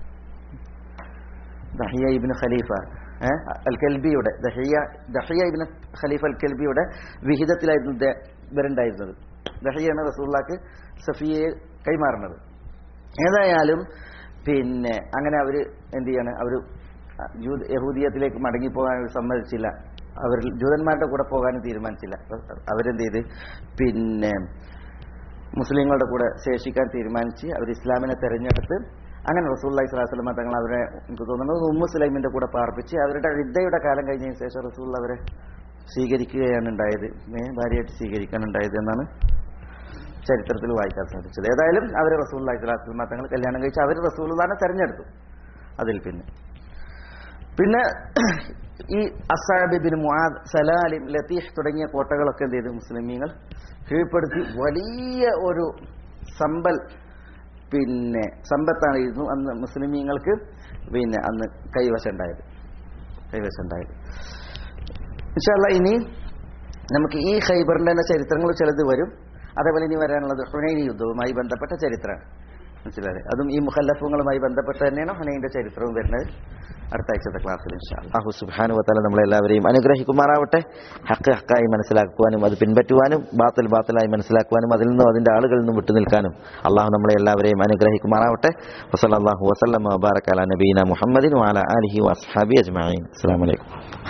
B: ദഹിയ ഇബ്നു ഖലീഫ ഏ? അൽ കൽബിയുടെ ദഹിയ ദഹിയ ഇബ്നു ഖലീഫ അൽ കൽബിയുടെ വിഹിതത്തിലായിരുന്നു ദ- ഇവരുണ്ടായിരുന്നത് ദഹിയാണ് റസൂള്ളാക്ക് സഫിയെ കൈമാറുന്നത് ഏതായാലും പിന്നെ അങ്ങനെ അവര് എന്ത് ചെയ്യാണ് അവര് ജൂത യഹൂദിയത്തിലേക്ക് മടങ്ങിപ്പോകാൻ അവർ സമ്മതിച്ചില്ല അവർ ജൂതന്മാരുടെ കൂടെ പോകാനും തീരുമാനിച്ചില്ല അവരെന്ത് ചെയ്ത് പിന്നെ മുസ്ലിങ്ങളുടെ കൂടെ ശേഷിക്കാൻ തീരുമാനിച്ച് അവർ ഇസ്ലാമിനെ തെരഞ്ഞെടുത്ത് അങ്ങനെ റസൂള്ളി സ്വലാസ്ലമ തങ്ങൾ അവരെ എനിക്ക് തോന്നുന്നത് ഉമ്മു സുലൈമിന്റെ കൂടെ പാർപ്പിച്ച് അവരുടെ വിദ്യയുടെ കാലം കഴിഞ്ഞതിന് ശേഷം റസൂൾ അവരെ സ്വീകരിക്കുകയാണ് ഉണ്ടായത് ഏ, ഭാര്യയായിട്ട് സ്വീകരിക്കാൻ ഉണ്ടായത് എന്നാണ് ചരിത്രത്തിൽ വായിക്കാൻ സാധിച്ചത് ഏതായാലും അവർ റസൂൽ അള്ളാഹിസ്ലാസ്ലമ തങ്ങൾ കല്യാണം കഴിച്ച് അവർ റസൂൽദാനെ തെരഞ്ഞെടുത്തു അതിൽ പിന്നെ പിന്നെ ഈ അസാബിബിൻ മുആദ് സലാലിം ലത്തീഫ് തുടങ്ങിയ കോട്ടകളൊക്കെ എന്ത് ചെയ്തു മുസ്ലിമീങ്ങൾ കീഴ്പ്പെടുത്തി വലിയ ഒരു സമ്പൽ പിന്നെ സമ്പത്തായിരുന്നു അന്ന് മുസ്ലിമീങ്ങൾക്ക് പിന്നെ അന്ന് കൈവശം ഉണ്ടായത് കൈവശം ഉണ്ടായത് ഇൻഷാല്ല ഇനി നമുക്ക് ഈ ഖൈബറിന്റെ തന്നെ ചരിത്രങ്ങൾ ചിലത് വരും അതേപോലെ ഇനി വരാനുള്ളത് ഹുനൈനി യുദ്ധവുമായി ബന്ധപ്പെട്ട ചരിത്രമാണ് മനസ്സിലായി അതും ഈ മുഖല്ലഫുകളുമായി ബന്ധപ്പെട്ട് തന്നെയാണ് ഹുനൈന്റെ ചരിത്രവും വരുന്നത് അടുത്ത ആഴ്ചത്തെ ക്ലാസ്സിൽ അള്ളാഹു സുബാനു വത്താല നമ്മളെല്ലാവരെയും അനുഗ്രഹിക്കുമാറാവട്ടെ ഹക്ക് ഹക്കായി മനസ്സിലാക്കുവാനും അത് പിൻപറ്റുവാനും ബാത്തിൽ ബാത്തിലായി മനസ്സിലാക്കുവാനും അതിൽ നിന്നും അതിന്റെ ആളുകളിൽ നിന്നും വിട്ടുനിൽക്കാനും അള്ളാഹു നമ്മളെ എല്ലാവരെയും അനുഗ്രഹിക്കുമാറാവട്ടെ വസല്ലാഹു വസ്ലം വബാറക്കാല നബീന മുഹമ്മദിൻ വാല അലഹി വസ്ഹാബി അജ്മാൻ അസ്സാം വലൈക്കും